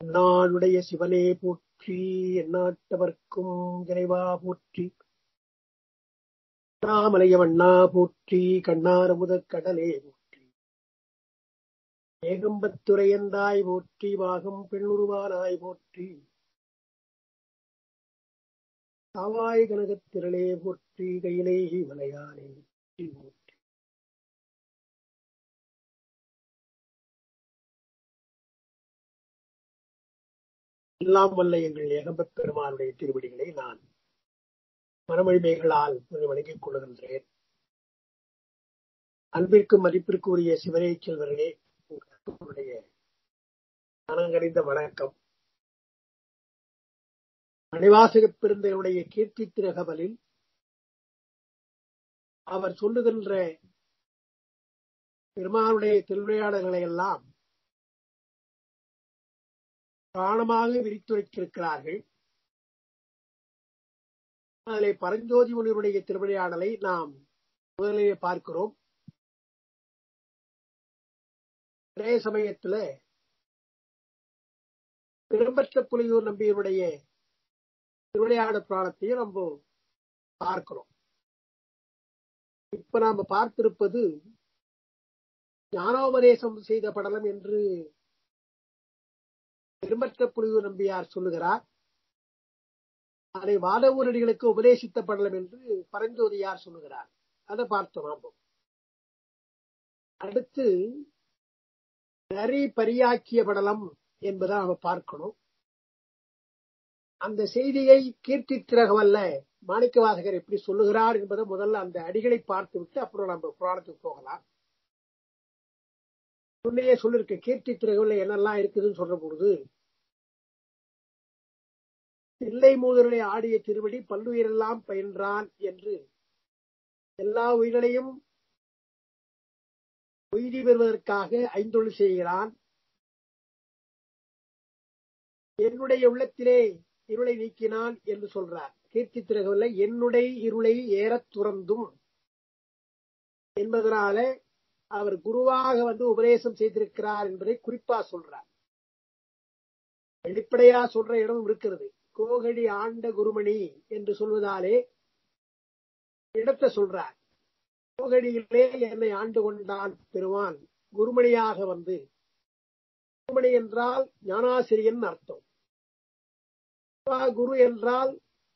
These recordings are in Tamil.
நாளுடைய சிவனே போற்றி எந்நாட்டவர்க்கும் இறைவா போற்றி ராமலைய வண்ணா போற்றி கண்ணாரமுதக் கடலே போற்றி ஏகம்பத்துரையந்தாய் போற்றி வாகம் பெண்ணுருவானாய் போற்றி காவாய் கனகத் திரளே போற்றி கையிலே மலையானே போற்றி போற்றி எல்லாம் வல்ல எங்கள் ஏகம்பத் பெருமானுடைய திருவடிகளை நான் மனமொழிமைகளால் வணங்கிக் கொள்கின்றேன் அன்பிற்கும் மதிப்பிற்கு உரிய சிவனே செல்வர்களே உங்களுடைய மனங்கறிந்த வணக்கம் மணிவாசகப் பெருந்தையுடைய கீர்த்தி திரகவலில் அவர் சொல்லுகின்ற பெருமானுடைய திருவிளையாடல்களை எல்லாம் பிராணமாக விரித்துரைத்திருக்கிறார்கள் அதிலே பரஞ்சோதி முனிவருடைய திருவிளையாடலை நாம் முதலிலே பார்க்கிறோம் ஒரே சமயத்துல பெரும்பற்ற புலியூர் நம்பியருடைய திருவிளையாட புராணத்தையும் நம்ம பார்க்கிறோம் இப்ப நாம பார்த்திருப்பது ஞானோபதேசம் செய்த படலம் என்று பெரும்பற்ற புலியூர் நம்பியார் சொல்லுகிறார் அதை வாதவூரடிகளுக்கு உபதேசித்த படலம் என்று பரஞ்சோதியார் சொல்லுகிறார் அதை பார்த்தோம் நாம அடுத்து நரி பரியாக்கிய படலம் என்பதை நாம பார்க்கணும் அந்த செய்தியை கீர்த்தி திரகமல்ல மாணிக்க வாசகர் எப்படி சொல்லுகிறார் என்பதை முதல்ல அந்த அடிகளை பார்த்து விட்டு அப்புறம் நம்ம புராணத்துக்கு போகலாம் முன்னையே சொல்லிருக்க கீர்த்தி திரகம்ல என்னெல்லாம் இருக்குதுன்னு சொல்ற பொழுது தில்லை மூதருடைய ஆடிய திருவடி பல்லுயிரெல்லாம் பயின்றான் என்று எல்லா உயிர்களையும் உயிரி பெறுவதற்காக ஐந்தொழில் செய்கிறான் என்னுடைய உள்ளத்திலே இருளை நீக்கினான் என்று சொல்றார் கீர்த்தி திரகவில்லை என்னுடைய இருளை ஏறத் துறந்தும் என்பதனால அவர் குருவாக வந்து உபதேசம் செய்திருக்கிறார் என்பதை குறிப்பா சொல்றார் வெளிப்படையா சொல்ற இடமும் இருக்கிறது கோகடி ஆண்ட குருமணி என்று சொல்வதாலே இடத்தை சொல்றார் கோகடியிலே என்னை ஆண்டு கொண்டான் பெறுவான் குருமணியாக வந்து குருமணி என்றால் ஞானாசிரியன் அர்த்தம் குரு என்றால்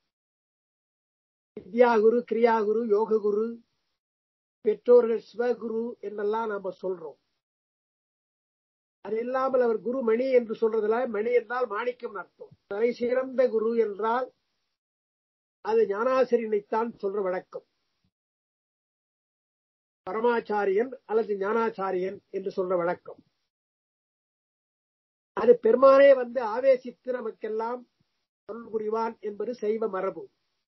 வித்யா குரு கிரியா குரு யோக குரு பெற்றோர்கள் சிவகுரு என்றெல்லாம் நாம சொல்றோம் அது இல்லாமல் அவர் குரு மணி என்று சொல்றதுல மணி என்றால் மாணிக்கம் அர்த்தம் தலை சிறந்த குரு என்றால் அது ஞானாசிரியனைத்தான் சொல்ற வழக்கம் பரமாச்சாரியன் அல்லது ஞானாச்சாரியன் என்று சொல்ற வழக்கம் அது பெருமானே வந்து ஆவேசித்து நமக்கெல்லாம் அருள் புரிவான் என்பது சைவ மரபு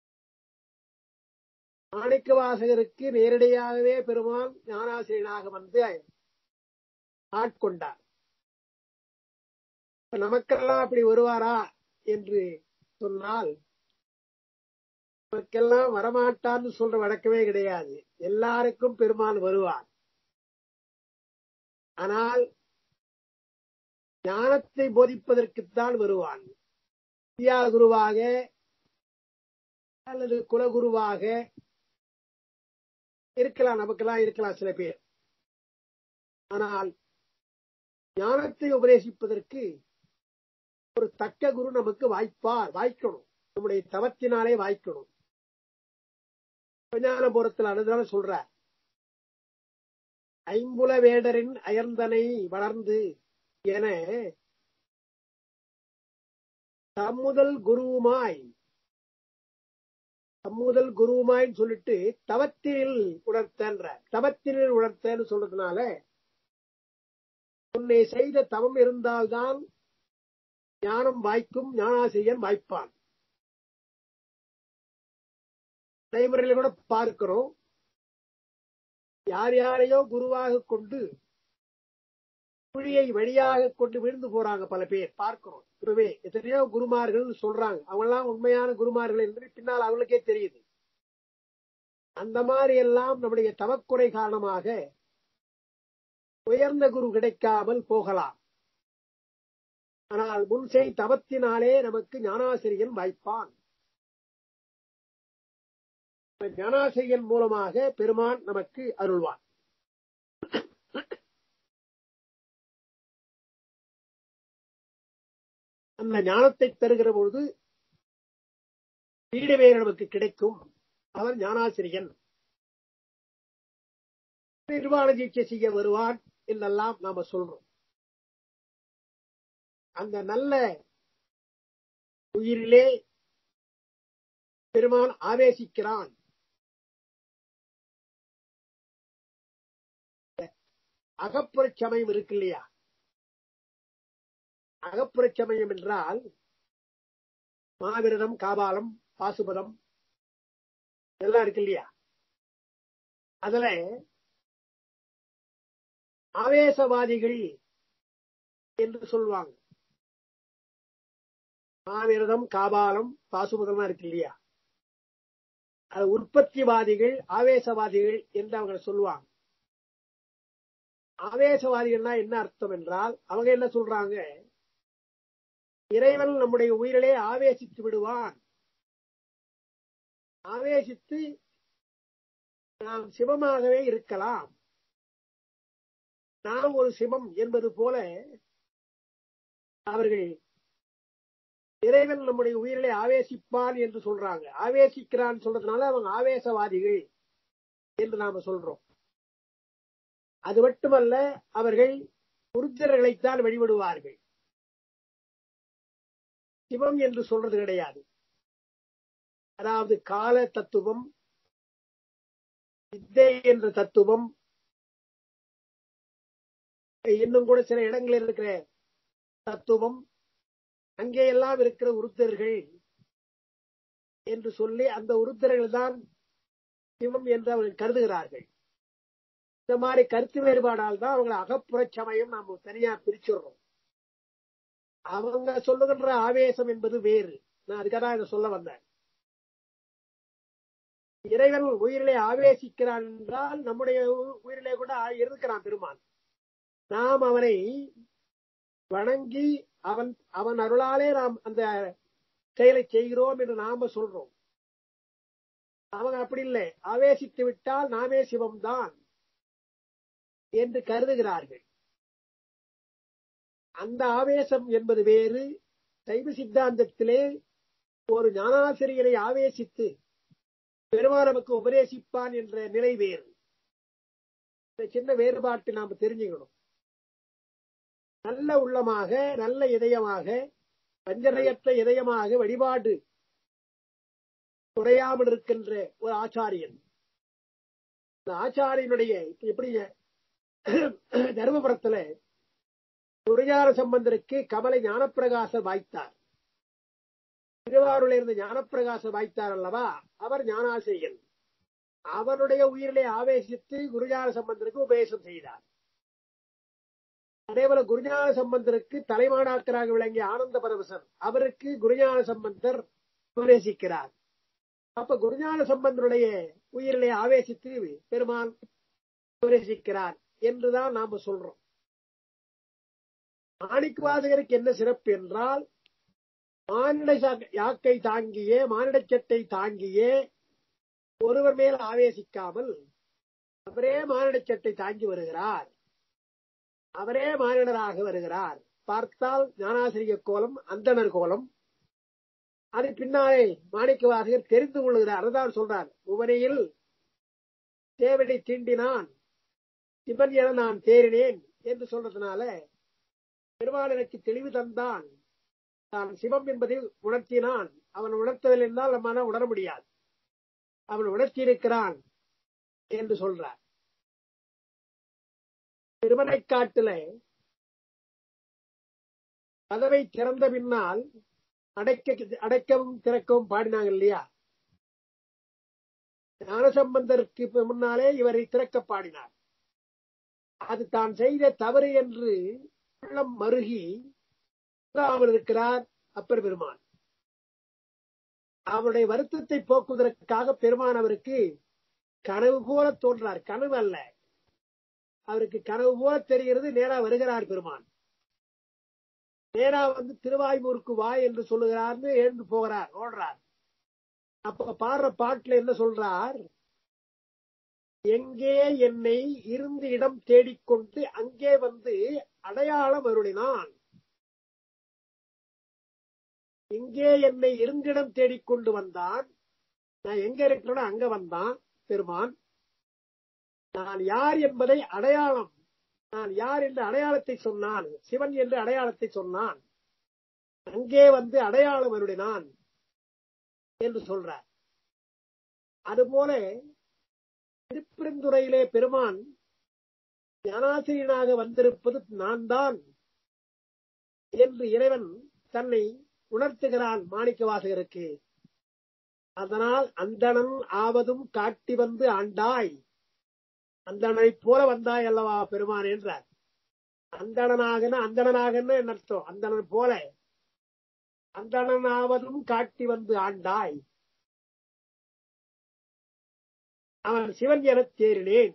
மாணிக்க வாசகருக்கு நேரடியாகவே பெருமான் ஞானாசிரியனாக வந்து ஆட்கொண்டார் நமக்கெல்லாம் அப்படி வருவாரா என்று சொன்னால் நமக்கெல்லாம் வரமாட்டான்னு சொல்ற வழக்கமே கிடையாது எல்லாருக்கும் பெருமான் வருவார் ஆனால் ஞானத்தை போதிப்பதற்குத்தான் வருவான் வித்யா குருவாக அல்லது குலகுருவாக இருக்கலாம் நமக்கெல்லாம் இருக்கலாம் சில பேர் ஆனால் ஞானத்தை உபதேசிப்பதற்கு ஒரு தக்க குரு நமக்கு வாய்ப்பார் வாய்க்கணும் நம்முடைய தவத்தினாலே வாய்க்கணும் ஞானபுரத்தில் அதுதான சொல்ற ஐம்புல வேடரின் அயர்ந்தனை வளர்ந்து என தம்முதல் குருவுமாய் தம்முதல் குருவுமாய்ன்னு சொல்லிட்டு தவத்தினில் உணர்த்தன்ற தவத்தினில் உணர்த்தன்னு சொல்றதுனால உன்னை செய்த தவம் இருந்தால்தான் ஞானம் வாய்க்கும் ஞானாசிரியன் வாய்ப்பான் நடைமுறையில கூட பார்க்கிறோம் யார் யாரையோ குருவாக கொண்டு குழியை வழியாக கொண்டு விழுந்து போறாங்க பல பேர் பார்க்கிறோம் குருவே எத்தனையோ குருமார்கள் சொல்றாங்க அவங்க எல்லாம் உண்மையான குருமார்கள் என்று பின்னால் அவங்களுக்கே தெரியுது அந்த மாதிரி எல்லாம் நம்முடைய தவக்குறை காரணமாக உயர்ந்த குரு கிடைக்காமல் போகலாம் ஆனால் முன்செய் தவத்தினாலே நமக்கு ஞானாசிரியன் வாய்ப்பான் ஞானாசிரியன் மூலமாக பெருமான் நமக்கு அருள்வான் அந்த ஞானத்தை தருகிற பொழுது வீடு வேறு நமக்கு கிடைக்கும் அவன் ஞானாசிரியன் நிர்வாண தீட்சை செய்ய வருவான் என்றெல்லாம் நாம சொல்றோம் அந்த நல்ல உயிரிலே பெருமான் ஆவேசிக்கிறான் அகப்புற சமயம் இருக்கு இல்லையா அகப்புற சமயம் என்றால் மாவிரதம் காபாலம் பாசுபதம் இதெல்லாம் இருக்கு இல்லையா அதுல ஆவேசவாதிகள் என்று சொல்லுவாங்க மாவிரதம் காபாலம் பாசுபதம் இருக்கு இல்லையா அது உற்பத்திவாதிகள் ஆவேசவாதிகள் என்று அவங்க சொல்லுவாங்க ஆவேசவாதிகள்னா என்ன அர்த்தம் என்றால் அவங்க என்ன சொல்றாங்க இறைவன் நம்முடைய உயிரிலே ஆவேசித்து விடுவான் ஆவேசித்து நாம் சிவமாகவே இருக்கலாம் நாம் ஒரு சிவம் என்பது போல அவர்கள் இறைவன் நம்முடைய உயிரிலே ஆவேசிப்பான் என்று சொல்றாங்க ஆவேசிக்கிறான் சொல்றதுனால அவங்க ஆவேசவாதிகள் என்று நாம சொல்றோம் அது மட்டுமல்ல அவர்கள் உருத்தர்களைத்தான் வழிபடுவார்கள் சிவம் என்று சொல்றது கிடையாது அதாவது கால தத்துவம் வித்தை என்ற தத்துவம் இன்னும் கூட சில இடங்களில் இருக்கிற தத்துவம் அங்கே எல்லாம் இருக்கிற உருத்தர்கள் என்று சொல்லி அந்த உருத்தர்கள் தான் சிவம் என்று அவர்கள் கருதுகிறார்கள் இந்த மாதிரி கருத்து வேறுபாடால் தான் அவங்களை அகப்புற சமயம் நாம் தனியா பிரிச்சுடுறோம் அவங்க சொல்லுகின்ற ஆவேசம் என்பது வேறு நான் அதுக்காக தான் இதை சொல்ல வந்தேன் இறைவன் உயிரிலே ஆவேசிக்கிறான் என்றால் நம்முடைய உயிரிலே கூட இருக்கிறான் பெருமான் நாம் அவனை வணங்கி அவன் அவன் அருளாலே நாம் அந்த செயலை செய்கிறோம் என்று நாம சொல்றோம் அவங்க அப்படி இல்லை ஆவேசித்து விட்டால் நாமே சிவம்தான் என்று கருதுகிறார்கள் அந்த ஆவேசம் என்பது வேறு சைவ சித்தாந்தத்திலே ஒரு ஞானாசிரியரை ஆவேசித்து பெருமாள் நமக்கு உபதேசிப்பான் என்ற நிலை வேறு இந்த சின்ன வேறுபாட்டை நாம் தெரிஞ்சுக்கணும் நல்ல உள்ளமாக நல்ல இதயமாக வஞ்சனையற்ற இதயமாக வழிபாடு குறையாமல் இருக்கின்ற ஒரு ஆச்சாரியன் இந்த ஆச்சாரியனுடைய எப்படி தர்மபுரத்துல துரியார சம்பந்தருக்கு கமலை ஞானப்பிரகாச வாய்த்தார் திருவாரூரில் இருந்து ஞானப்பிரகாச வாய்த்தார் அல்லவா அவர் ஞானாசிரியன் அவருடைய உயிரிலே ஆவேசித்து குருஞான சம்பந்தருக்கு உபதேசம் செய்தார் அதேபோல குருஞான சம்பந்தருக்கு தலைமானாக்கராக விளங்கிய ஆனந்த பரவசர் அவருக்கு குருஞான சம்பந்தர் உபதேசிக்கிறார் அப்ப குருஞான சம்பந்தருடைய உயிரிலே ஆவேசித்து பெருமான் உபதேசிக்கிறார் என்றுதான் நாம சொல்றோம் மாணிக்கவாசகருக்கு என்ன சிறப்பு என்றால் மானிட யாக்கை தாங்கிய மானிட சட்டை தாங்கிய ஒருவர் மேல் ஆவேசிக்காமல் அவரே மானிட சட்டை தாங்கி வருகிறார் அவரே மானிடராக வருகிறார் பார்த்தால் ஞானாசிரிய கோலம் அந்தனர் கோலம் அது பின்னாலே மாணிக்க வாசகர் தெரிந்து கொள்கிறார் அதுதான் சொல்றார் உவனையில் தேவனை தீண்டினான் சிவன் என நான் தேறினேன் என்று சொல்றதுனால பெருமாள் எனக்கு தெளிவு தந்தான் தான் சிவம் என்பதை உணர்த்தினான் அவன் உணர்த்தவில்லை என்றால் நம்மால உணர முடியாது அவன் உணர்த்தியிருக்கிறான் என்று சொல்றார் திருமணை காட்டுல கதவை திறந்த பின்னால் அடைக்க அடைக்கவும் திறக்கவும் பாடினாங்க இல்லையா ஞானசம்பந்தருக்கு முன்னாலே இவரை திறக்க பாடினார் அது தான் செய்த தவறு என்று உள்ளம் மருகி இருக்கிறார் அப்பர் பெருமான் அவருடைய வருத்தத்தை போக்குவதற்காக பெருமான் அவருக்கு கனவு போல தோன்றார் கனவு அல்ல அவருக்கு கனவு போல தெரிகிறது நேரா வருகிறார் பெருமான் நேரா வந்து திருவாய்மூருக்கு வா என்று சொல்லுகிறார்னு எழுந்து போகிறார் ஓடுறார் அப்ப பாடுற பாட்டுல என்ன சொல்றார் எங்கே என்னை இருந்து இடம் தேடிக்கொண்டு அங்கே வந்து அடையாளம் அருளினான் எங்கே என்னை இருந்திடம் தேடிக்கொண்டு வந்தான் நான் எங்க இருக்கிறேனோ அங்க வந்தான் பெருமான் நான் யார் என்பதை அடையாளம் நான் யார் என்ற அடையாளத்தை சொன்னான் சிவன் என்று அடையாளத்தை சொன்னான் அங்கே வந்து அடையாளம் அருளினான் என்று சொல்றார் அதுபோல திருப்பெருந்துறையிலே பெருமான் ஞானாசிரியனாக வந்திருப்பது நான் தான் என்று இறைவன் தன்னை உணர்த்துகிறான் மாணிக்க வாசகருக்கு அதனால் அந்தணன் ஆவதும் காட்டி வந்து ஆண்டாய் அந்தணனை போல வந்தாய் அல்லவா பெருமான் என்றார் அந்தணனாகன அந்தணனாகன்னு என்ன அர்த்தம் அந்தணன் போல அந்தணனாவதும் காட்டி வந்து ஆண்டாய் அவன் சிவன் எனத் தேறினேன்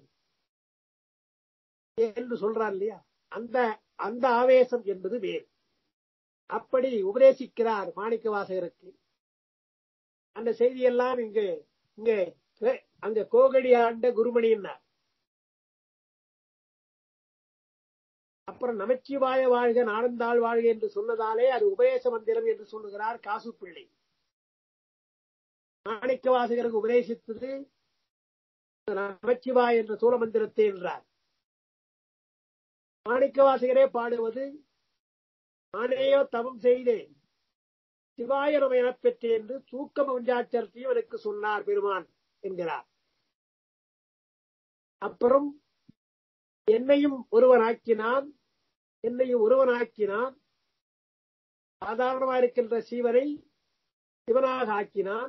என்று சொல்றான் இல்லையா அந்த அந்த ஆவேசம் என்பது வேறு அப்படி உபதேசிக்கிறார் மாணிக்க வாசகருக்கு அந்த செய்தியெல்லாம் இங்கு இங்கே அங்க கோகடி ஆண்ட குருமணின்னார் அப்புறம் நமச்சிவாய வாழ்க நாடந்தாள் வாழ்க என்று சொன்னதாலே அது உபதேச மந்திரம் என்று சொல்லுகிறார் காசு பிள்ளை மாணிக்க வாசகருக்கு உபதேசித்தது நமச்சிவாய் என்ற சூழ மந்திரத்தை என்றார் மாணிக்க வாசகரே பாடுவது நானேயோ தவம் செய்தேன் சிவாய நம எனப் பெற்றேன் என்று தூக்க மஞ்சாச்சரத்தையும் எனக்கு சொன்னார் பெருமான் என்கிறார் அப்புறம் என்னையும் ஒருவனாக்கினான் என்னையும் ஒருவனாக்கினான் சாதாரணமாக இருக்கின்ற சீவனை சிவனாக ஆக்கினான்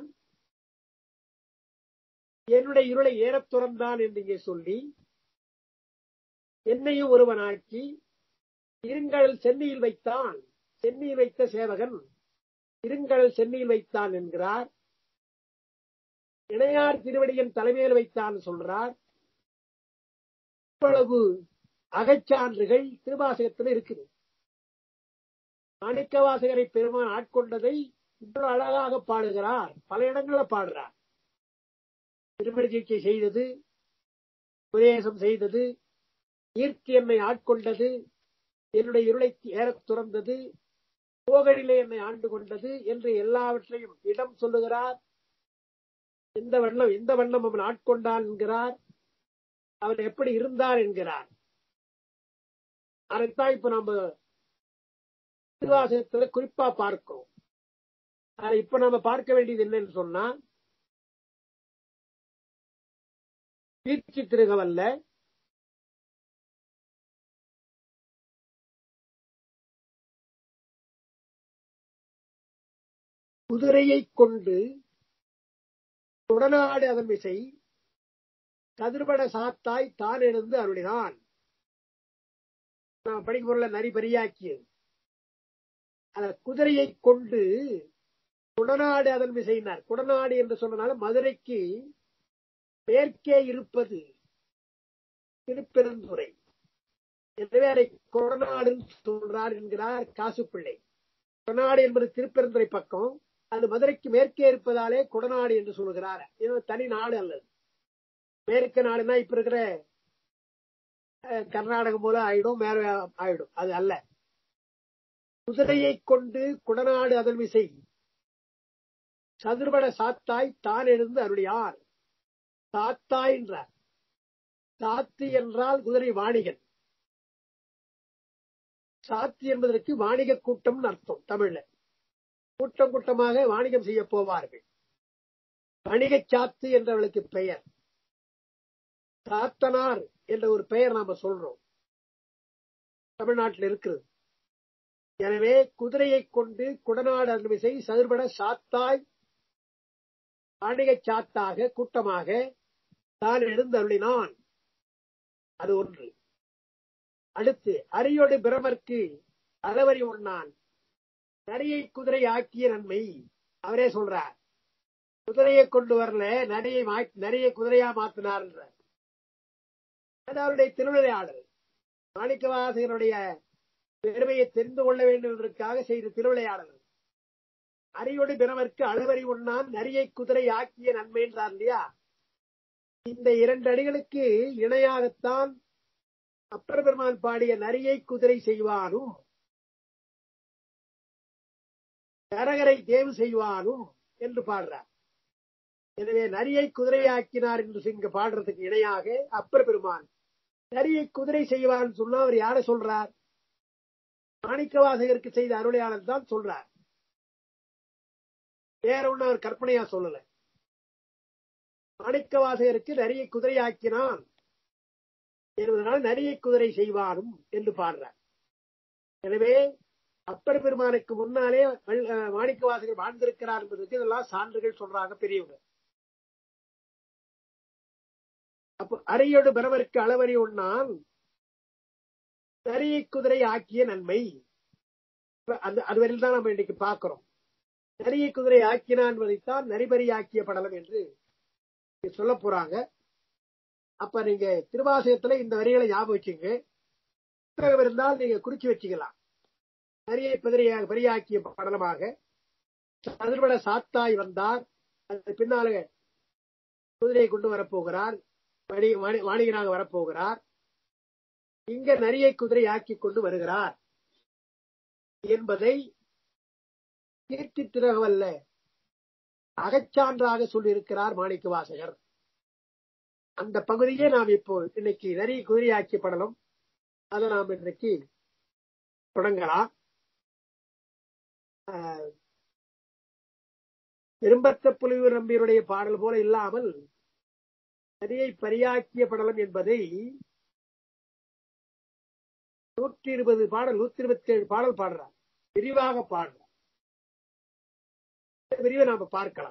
என்னுடைய இருளை ஏறத் துறந்தான் என்று இங்கே சொல்லி என்னையும் ஒருவனாக்கி இருங்கடல் சென்னியில் வைத்தான் சென்னியில் வைத்த சேவகன் இருங்கடல் சென்னியில் வைத்தான் என்கிறார் இணையார் திருவடியின் தலைமையில் வைத்தான் சொல்றார் இவ்வளவு அகச்சான்றுகள் திருவாசகத்தில் இருக்குது மாணிக்க வாசகரை பெருமான் ஆட்கொண்டதை இவ்வளவு அழகாக பாடுகிறார் பல இடங்கள்ல பாடுறார் திருமணிக்கை செய்தது உபதேசம் செய்தது ஈர்த்தி என்னை ஆட்கொண்டது என்னுடைய இருளை ஏறத் துறந்தது போகடிலே என்னை ஆண்டு கொண்டது என்று எல்லாவற்றையும் இடம் சொல்லுகிறார் எந்த வண்ணம் எந்த வண்ணம் அவன் ஆட்கொண்டான் என்கிறார் அவன் எப்படி இருந்தார் என்கிறார் அதைத்தான் இப்ப நம்ம திருவாசகத்துல குறிப்பா பார்க்கிறோம் அதை இப்ப நம்ம பார்க்க வேண்டியது என்னன்னு சொன்னா தீர்ச்சி திருகவல்ல குதிரையைக் கொண்டு உடனாடு அதன் விசை கதிர்பட சாத்தாய் தான் எழுந்து அருளினான் நான் படிக்கும் பொருள நரி பெரியாக்கியது அந்த குதிரையைக் கொண்டு குடநாடு அதன் விசையினார் குடநாடு என்று சொன்னனால மதுரைக்கு மேற்கே இருப்பது திருப்பெருந்துறை எனவே அதை கொடநாடு சொல்றார் என்கிறார் காசுப்பிள்ளை கொடநாடு என்பது திருப்பெருந்துறை பக்கம் அது மதுரைக்கு மேற்கே இருப்பதாலே கொடநாடு என்று சொல்லுகிறார் இது தனி நாடு அல்லது மேற்கு நாடுனா இப்ப இருக்கிற கர்நாடகம் போல ஆயிடும் மேல ஆயிடும் அது அல்ல குதிரையை கொண்டு குடநாடு அதன் விசை சதுர்பட சாத்தாய் தான் எழுந்து அருளியார் சாத்தாய் என்றார் சாத்து என்றால் குதிரை வாணிகன் சாத்து என்பதற்கு வாணிக கூட்டம் அர்த்தம் தமிழ்ல கூட்டம் கூட்டமாக வாணிகம் செய்ய போவார்கள் வணிக சாத்து என்றவளுக்கு பெயர் சாத்தனார் என்ற ஒரு பெயர் நாம சொல்றோம் தமிழ்நாட்டில் இருக்கிறது எனவே குதிரையை கொண்டு குடநாடு அன்பிசை சதுர்பட சாத்தாய் வாணிக சாத்தாக கூட்டமாக தான் எழுந்தருளினான் அது ஒன்று அடுத்து அரியோடு பிரமர்க்கு அளவரி உண்ணான் நரியை குதிரை ஆக்கிய நன்மை அவரே சொல்றார் குதிரையை கொண்டு வரல நரியை நரியை குதிரையா மாத்தினார் என்றார் அது அவருடைய திருவிளையாடல் மாணிக்கவாசகனுடைய பெருமையை தெரிந்து கொள்ள வேண்டும் என்பதற்காக செய்த திருவிளையாடல் அரியோடு பிறவர்க்கு அளவறி உண்ணான் நரியை குதிரை ஆக்கிய நன்மை என்றார் இல்லையா இந்த இரண்டு அடிகளுக்கு இணையாகத்தான் அப்பர் பெருமான் பாடிய நரியை குதிரை செய்வானும் கரகரை தேவு செய்வானும் என்று பாடுறார் எனவே நரியை குதிரையாக்கினார் என்று இங்க பாடுறதுக்கு இணையாக அப்பர் பெருமான் நரியை குதிரை செய்வான் சொன்னா அவர் யார சொல்றார் மாணிக்கவாசகருக்கு செய்த அருளையாளர் தான் சொல்றார் வேற ஒண்ணு அவர் கற்பனையா சொல்லல மாணிக்கவாசகருக்கு நரியை குதிரையாக்கினான் என்பதனால் நரியை குதிரை செய்வானும் என்று பாடுறார் எனவே அப்பர் பெருமானுக்கு முன்னாலே மாணிக்கவாசகர் வாழ்ந்திருக்கிறார் என்பதற்கு இதெல்லாம் சான்றுகள் சொல்றாங்க பெரியவங்க அப்போ அரையோடு பிறவருக்கு அளவறி உண்ணால் நரியை குதிரை ஆக்கிய நன்மை அது அதுவரையில் தான் நம்ம இன்னைக்கு பார்க்கிறோம் நரியை குதிரை ஆக்கினான் என்பதைத்தான் நரிபரி ஆக்கிய படலம் என்று சொல்ல போறாங்க அப்ப நீங்க திருவாசகத்துல இந்த வரிகளை ஞாபகம் வச்சுங்க புத்தகம் இருந்தால் நீங்க குறிச்சு வச்சுக்கலாம் நரியை குதிரையாக பெரியாக்கிய படலமாக சதுர்பட சாத்தாய் வந்தார் அது பின்னால குதிரையை கொண்டு வரப்போகிறார் வாணிகனாக வரப்போகிறார் இங்க நரியை குதிரை ஆக்கி கொண்டு வருகிறார் என்பதை கீர்த்தி திரகவல்ல அகச்சான்றாக சொல்லியிருக்கிறார் மாணிக்க வாசகர் அந்த பகுதியே நாம் இப்போ இன்னைக்கு நரி குதிரையாக்கிய படலம் அதை நாம் இன்றைக்கு தொடங்கலாம் பெரும்பத்த புலிவு நம்பியருடைய பாடல் போல இல்லாமல் நரியை பரியாக்கிய படலம் என்பதை நூற்றி இருபது பாடல் நூத்தி இருபத்தி ஏழு பாடல் பாடுறார் விரிவாக பாடுறார் விரிவை நாம பார்க்கலாம்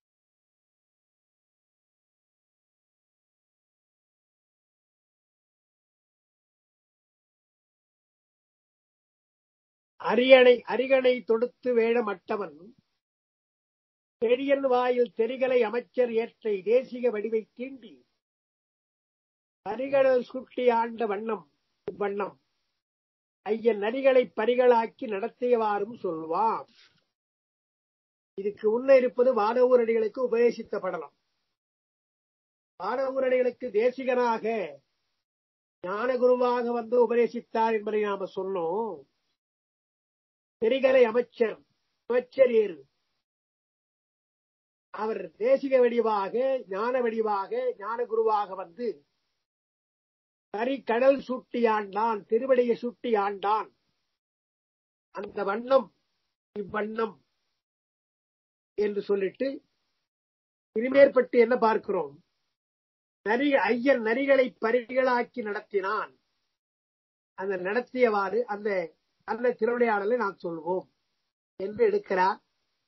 அரியணை அரிகணை தொடுத்து வேழமட்டவன் பெரியன் வாயில் தெரிகளை அமைச்சர் ஏற்றை தேசிக வடிவை தீண்டி அரிகடல் சுட்டி ஆண்ட வண்ணம் வண்ணம் ஐயன் நரிகளை பரிகளாக்கி நடத்தியவாறும் சொல்வான் இதுக்கு உள்ள இருப்பது வானவூரடிகளுக்கு உபதேசித்த படலம் வானவூரடிகளுக்கு தேசிகனாக ஞானகுருவாக வந்து உபதேசித்தார் என்பதை நாம சொன்னோம் தெரிகலை அமைச்சர் அமைச்சர் ஏறு அவர் தேசிக வடிவாக ஞான வடிவாக ஞான குருவாக வந்து கரி கடல் சுட்டி ஆண்டான் திருவடியை சுட்டி ஆண்டான் அந்த வண்ணம் இவ்வண்ணம் என்று சொல்லிட்டு இனிமேற்பட்டு என்ன பார்க்கிறோம் நரி ஐயர் நரிகளை பரிகளாக்கி நடத்தினான் அந்த நடத்தியவாறு அந்த அந்த திருவிளையாடலை நாம் சொல்வோம் என்று எடுக்கிறார்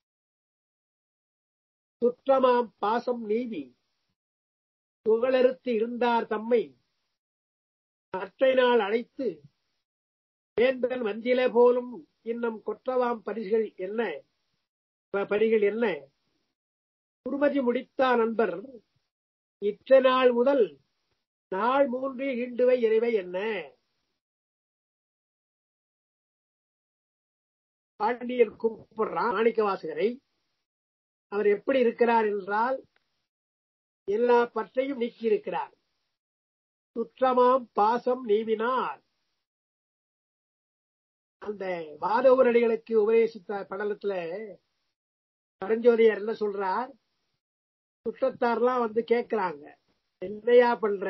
சுற்றமாம் பாசம் நீதி புகழறுத்து இருந்தார் தம்மை அற்றை நாள் அழைத்து வேந்தன் வந்தில போலும் இன்னும் கொற்றவாம் பரிசுகள் என்ன பரிகள் என்ன குருமதி முடித்தார் நண்பர் இத்த நாள் முதல் நாள் மூன்று ஈண்டுவை இறைவை என்ன பாண்டியன் கூப்பிடுறான் மாணிக்க வாசகரை அவர் எப்படி இருக்கிறார் என்றால் எல்லா பற்றையும் நீக்கி இருக்கிறார் சுற்றமாம் பாசம் நீவினார் அந்த வாதவரடிகளுக்கு உபதேசித்த படலத்துல பரஞ்சோதியார் என்ன சொல்றார் சுற்றத்தார்லாம் வந்து கேட்கிறாங்க என்னையா பண்ற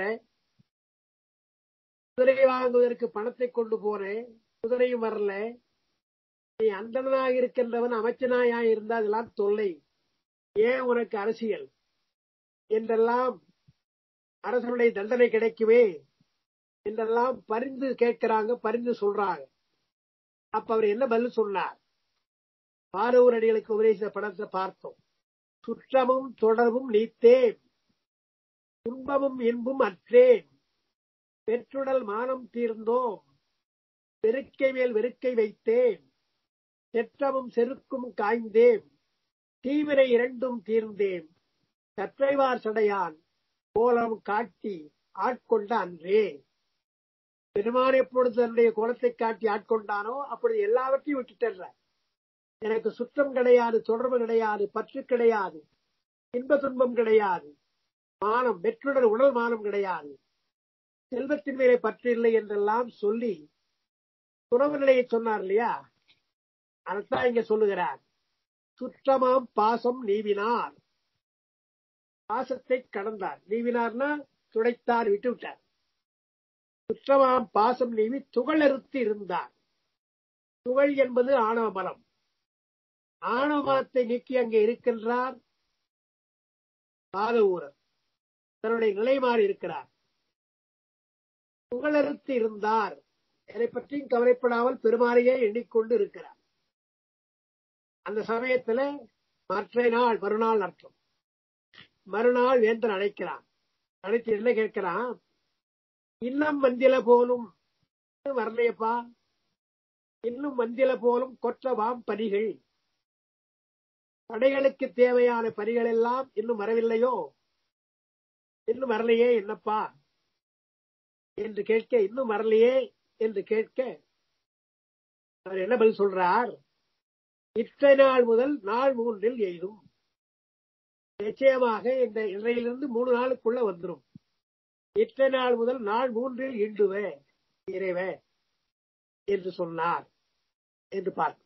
குதிரை வாங்குவதற்கு பணத்தை கொண்டு போறேன் குதிரையும் வரல நீ அந்தனாக இருக்கின்றவன் அமைச்சனாயா இருந்தா அதெல்லாம் தொல்லை ஏன் உனக்கு அரசியல் என்றெல்லாம் அரசனுடைய தண்டனை கிடைக்குமே என்றெல்லாம் பரிந்து கேட்கிறாங்க பரிந்து சொல்றாங்க அப்ப அவர் என்ன பதில் சொன்னார் பாரூர் அடிகளுக்கு உபதேசித்த படத்தை பார்த்தோம் சுற்றமும் தொடர்பும் நீத்தேன் துன்பமும் இன்பும் அற்றேன் பெற்றுடல் மானம் தீர்ந்தோம் வெறுக்கை மேல் வெறுக்கை வைத்தேன் செற்றமும் செருக்கும் காய்ந்தேன் தீவிரை இரண்டும் தீர்ந்தேன் கற்றைவார் சடையான் கோலம் காட்டி ஆட்கொண்ட அன்றே பெருமான் எப்பொழுது தன்னுடைய குலத்தை காட்டி ஆட்கொண்டானோ அப்பொழுது எல்லாவற்றையும் விட்டுட்டேன் எனக்கு சுற்றம் கிடையாது தொடர்பு கிடையாது பற்று கிடையாது இன்ப துன்பம் கிடையாது மானம் வெற்றுடல் உடல் மானம் கிடையாது செல்வத்தின் மேலே பற்று இல்லை என்றெல்லாம் சொல்லி துறவு நிலையை சொன்னார் இல்லையா அதைத்தான் இங்க சொல்லுகிறார் சுற்றமாம் பாசம் நீவினார் பாசத்தை கடந்தார் நீவினார்னா துடைத்தார் விட்டு விட்டார் சுற்றமாம் பாசம் நீவி துகளறுத்து இருந்தார் துகள் என்பது ஆணவ பலம் ஆணவ பலத்தை நீக்கி அங்கே இருக்கின்றார் பாதவூரர் தன்னுடைய நிலை மாறி இருக்கிறார் புகழறுத்து இருந்தார் எதை பற்றியும் கவலைப்படாமல் பெருமாளையே எண்ணிக்கொண்டு இருக்கிறார் அந்த சமயத்துல மற்ற நாள் மறுநாள் அர்த்தம் மறுநாள் வேந்தன் அழைக்கிறான் அழைத்து என்ன கேட்கிறான் இன்னும் வந்தில போலும் வரலையப்பா இன்னும் வந்தில போலும் கொற்றவாம் பணிகள் படைகளுக்கு தேவையான பணிகள் எல்லாம் இன்னும் வரவில்லையோ இன்னும் வரலையே என்னப்பா என்று கேட்க இன்னும் வரலையே என்று கேட்க அவர் என்ன பதில் சொல்றார் இத்தனை நாள் முதல் நாள் மூன்றில் எய்தும் நிச்சயமாக இந்த இன்றையிலிருந்து மூணு நாளுக்குள்ள வந்துடும் இத்தனை நாள் முதல் நாள் மூன்றில் இண்டுவே இறைவே என்று சொன்னார் என்று பார்க்கும்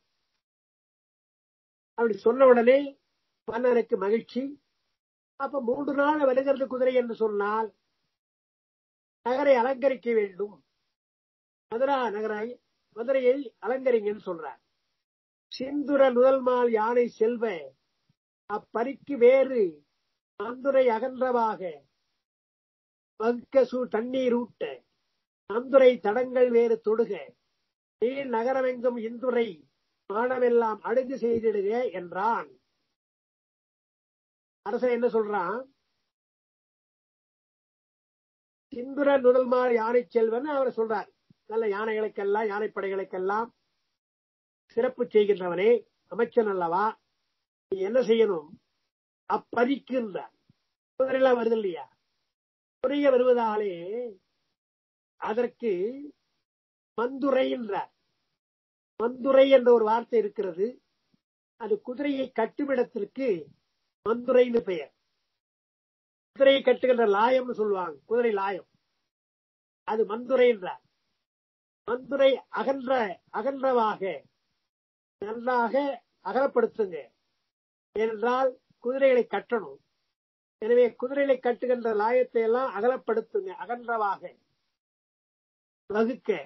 அப்படி சொன்ன உடனே மன்னருக்கு மகிழ்ச்சி அப்ப மூன்று நாள் வருகிறது குதிரை என்று சொன்னால் நகரை அலங்கரிக்க வேண்டும் மதுரா நகரை மதுரையை அலங்கரிங்கன்னு சொல்றார் சிந்துர நுதல்மால் யானை செல்வ அப்பரிக்கு வேறு அந்துரை அகன்றவாக வங்கசு தண்ணீர் ஊட்ட அந்துரை தடங்கள் வேறு தொடுக நீர் நகரமெங்கும் இந்துரை மாடமெல்லாம் அழுகு செய்திடுக என்றான் அரசன் என்ன சொல்றான் சிந்துர நுதல்மார் யானை செல்வன் அவர் சொல்றார் நல்ல யானைகளுக்கெல்லாம் யானைப்படைகளுக்கெல்லாம் சிறப்பு செய்கின்றவனே அமைச்சன் அல்லவா நீ என்ன செய்யணும் அப்பதிக்கின்றார் குதிரையெல்லாம் வருது இல்லையா குறைய வருவதாலே அதற்கு மந்துரை என்றார் மந்துரை என்ற ஒரு வார்த்தை இருக்கிறது அது குதிரையை கட்டுமிடத்திற்கு மந்துரைன்னு பெயர் குதிரையை கட்டுகின்ற லாயம்னு சொல்லுவாங்க குதிரை லாயம் அது மந்துரை என்றார் மந்துரை அகன்ற அகன்றவாக நன்றாக அகலப்படுத்துங்க ஏனென்றால் குதிரைகளை கட்டணும் எனவே குதிரைகளை கட்டுகின்ற லாயத்தை எல்லாம் அகலப்படுத்துங்க அகன்றவாக வகுக்க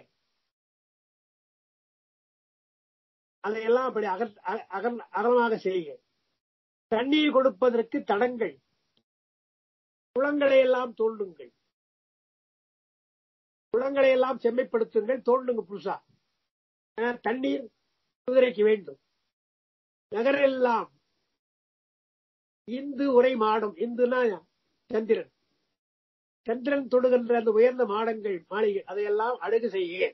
அதையெல்லாம் அப்படி அகல் அகலமாக செய்ய தண்ணீர் கொடுப்பதற்கு தடங்கள் குளங்களை எல்லாம் தோண்டுங்கள் குளங்களை எல்லாம் செம்மைப்படுத்துங்கள் தோண்டுங்க புதுசா தண்ணீர் குதிரைக்கு வேண்டும் நகரெல்லாம் இந்து உரை மாடம் இந்துனா சந்திரன் சந்திரன் தொடுகின்ற அந்த உயர்ந்த மாடங்கள் மாளிகை அதையெல்லாம் அழகு செய்ய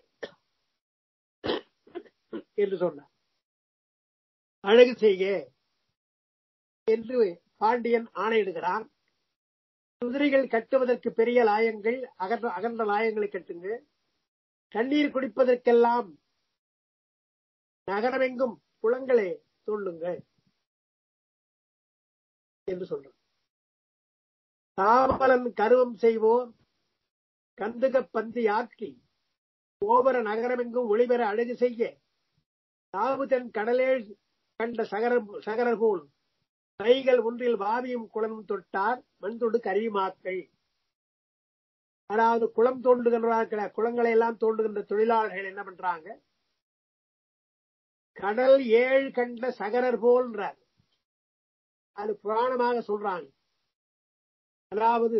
என்று சொன்னார் அழகு செய்ய என்று பாண்டியன் ஆணையிடுகிறான் குதிரைகள் கட்டுவதற்கு பெரிய லாயங்கள் அகன்ற அகன்ற லாயங்களை கட்டுங்க தண்ணீர் குடிப்பதற்கெல்லாம் நகரமெங்கும் குளங்களை தோண்டுங்க என்று சொல்றான் தாமலன் கருவம் செய்வோர் கந்துக பந்தி ஆக்கி கோபுர நகரமெங்கும் ஒளிபெற அழகு செய்ய தாவுதன் கடலே கண்ட சகர சகரர் போல் கைகள் ஒன்றில் வாவியும் குளமும் தொட்டார் மண்தொடு கரிமாக்கள் அதாவது குளம் தோண்டுகின்றார்கள் குளங்களை எல்லாம் தோண்டுகின்ற தொழிலாளர்கள் என்ன பண்றாங்க கடல் ஏழு கண்ட சகரர் போல்ன்றார் அது புராணமாக சொல்றாங்க அதாவது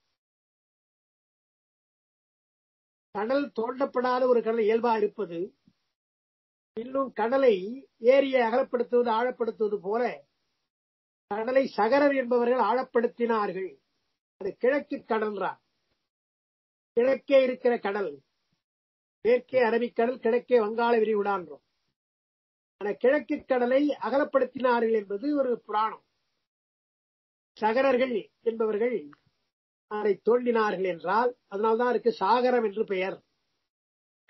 கடல் தோண்டப்படாத ஒரு கடல் இயல்பா இருப்பது இன்னும் கடலை ஏரியை அகலப்படுத்துவது ஆழப்படுத்துவது போல கடலை சகரர் என்பவர்கள் ஆழப்படுத்தினார்கள் அது கிழக்கு கடல்றார் கிழக்கே இருக்கிற கடல் மேற்கே அரபிக்கடல் கிழக்கே வங்காள விரிகுடான்றோம் ஆனா கிழக்கு கடலை அகலப்படுத்தினார்கள் என்பது ஒரு புராணம் சகரர்கள் என்பவர்கள் அதை தோண்டினார்கள் என்றால் அதனால்தான் இருக்கு சாகரம் என்று பெயர்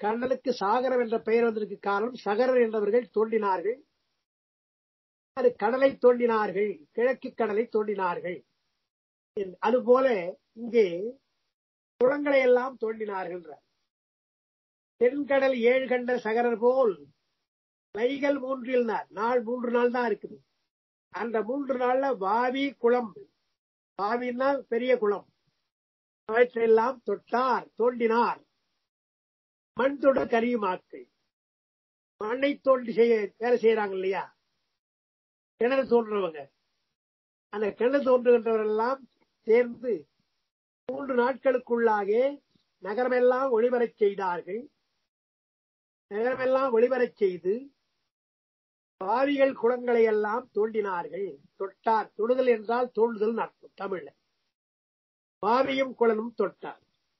கடலுக்கு சாகரம் என்ற பெயர் வந்ததற்கு காரணம் சகரர் என்றவர்கள் தோண்டினார்கள் அது கடலை தோண்டினார்கள் கிழக்கு கடலை தோண்டினார்கள் அதுபோல இங்கே குளங்களை எல்லாம் தோண்டினார்கள் தென்கடல் ஏழு கண்ட சகரர் போல் லைகள் மூன்றில் நாள் மூன்று நாள் தான் இருக்குது அந்த மூன்று நாள்ல வாவி குளம் வாவின்னா பெரிய குளம் அவற்றையெல்லாம் தொட்டார் தோண்டினார் மண் தொட கரியுமாக்கள் மண்ணை தோண்டி செய்ய வேலை செய்யறாங்க இல்லையா கிணறு தோன்றவங்க அந்த கிணறு தோன்றுகின்றவரெல்லாம் சேர்ந்து மூன்று நாட்களுக்குள்ளாக நகரமெல்லாம் ஒளிவரச் செய்தார்கள் நகரமெல்லாம் ஒளிவரச் செய்து பாவிகள் குளங்களை எல்லாம் தோண்டினார்கள் தொட்டார் தொடுதல் என்றால் தோண்டுதல் அர்த்தம் தமிழ்ல பாவியும் குளனும் தொட்டார்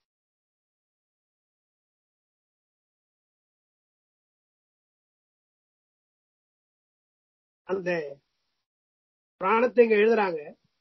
அந்த பிராணத்தை இங்க எழுதுறாங்க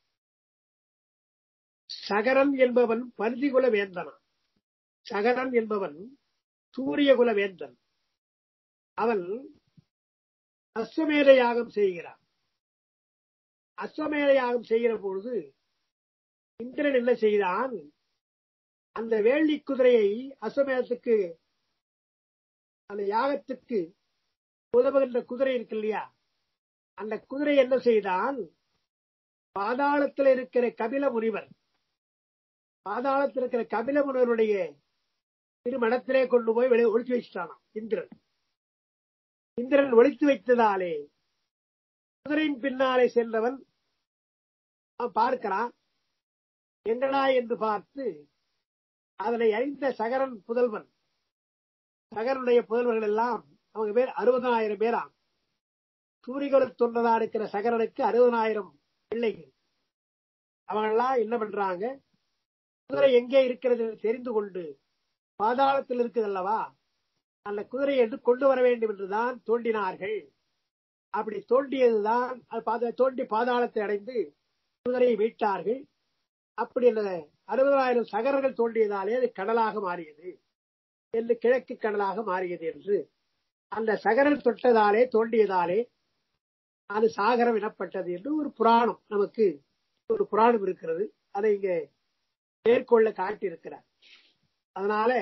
சகரன் என்பவன் பருதிகுல வேந்தனா சகரன் என்பவன் சூரியகுல வேந்தன் அவன் அஸ்வமேத யாகம் செய்கிறான் அஸ்வமேத யாகம் செய்கிற பொழுது இந்திரன் என்ன செய்தான் அந்த வேள்வி குதிரையை அஸ்வமேதத்துக்கு அந்த யாகத்துக்கு உதவுகின்ற குதிரை இருக்கு இல்லையா அந்த குதிரை என்ன செய்தான் பாதாளத்தில் இருக்கிற கபில முனிவர் பாதாளத்தில் இருக்கிற கபில முனிவருடைய திருமணத்திலே கொண்டு போய் வெளியே ஒழிச்சு வச்சுட்டானாம் இந்திரன் இந்திரன் ஒழித்து வைத்ததாலே குதிரையின் பின்னாலே சென்றவன் பார்க்கிறான் எங்கடா என்று பார்த்து அதனை அறிந்த சகரன் புதல்வன் சகரனுடைய புதல்வர்கள் எல்லாம் அவங்க பேர் அறுபதாயிரம் பேராம் சூரியகுல தொண்டதா இருக்கிற சகரனுக்கு அறுபதாயிரம் பிள்ளைகள் அவங்கெல்லாம் என்ன பண்றாங்க குதிரை எங்கே இருக்கிறது தெரிந்து கொண்டு பாதாளத்தில் இருக்குது அல்லவா அந்த குதிரை என்று கொண்டு வர வேண்டும் என்றுதான் தோண்டினார்கள் அப்படி தோண்டியதுதான் தோண்டி பாதாளத்தை அடைந்து குதிரையை மீட்டார்கள் அப்படி அந்த அறுபதாயிரம் சகரர்கள் தோண்டியதாலே அது கடலாக மாறியது என்று கிழக்கு கடலாக மாறியது என்று அந்த சகரல் தொட்டதாலே தோண்டியதாலே அது சாகரம் எனப்பட்டது என்று ஒரு புராணம் நமக்கு ஒரு புராணம் இருக்கிறது அதை இங்க மேற்கொள்ள காட்டியிருக்கிறார் அதனால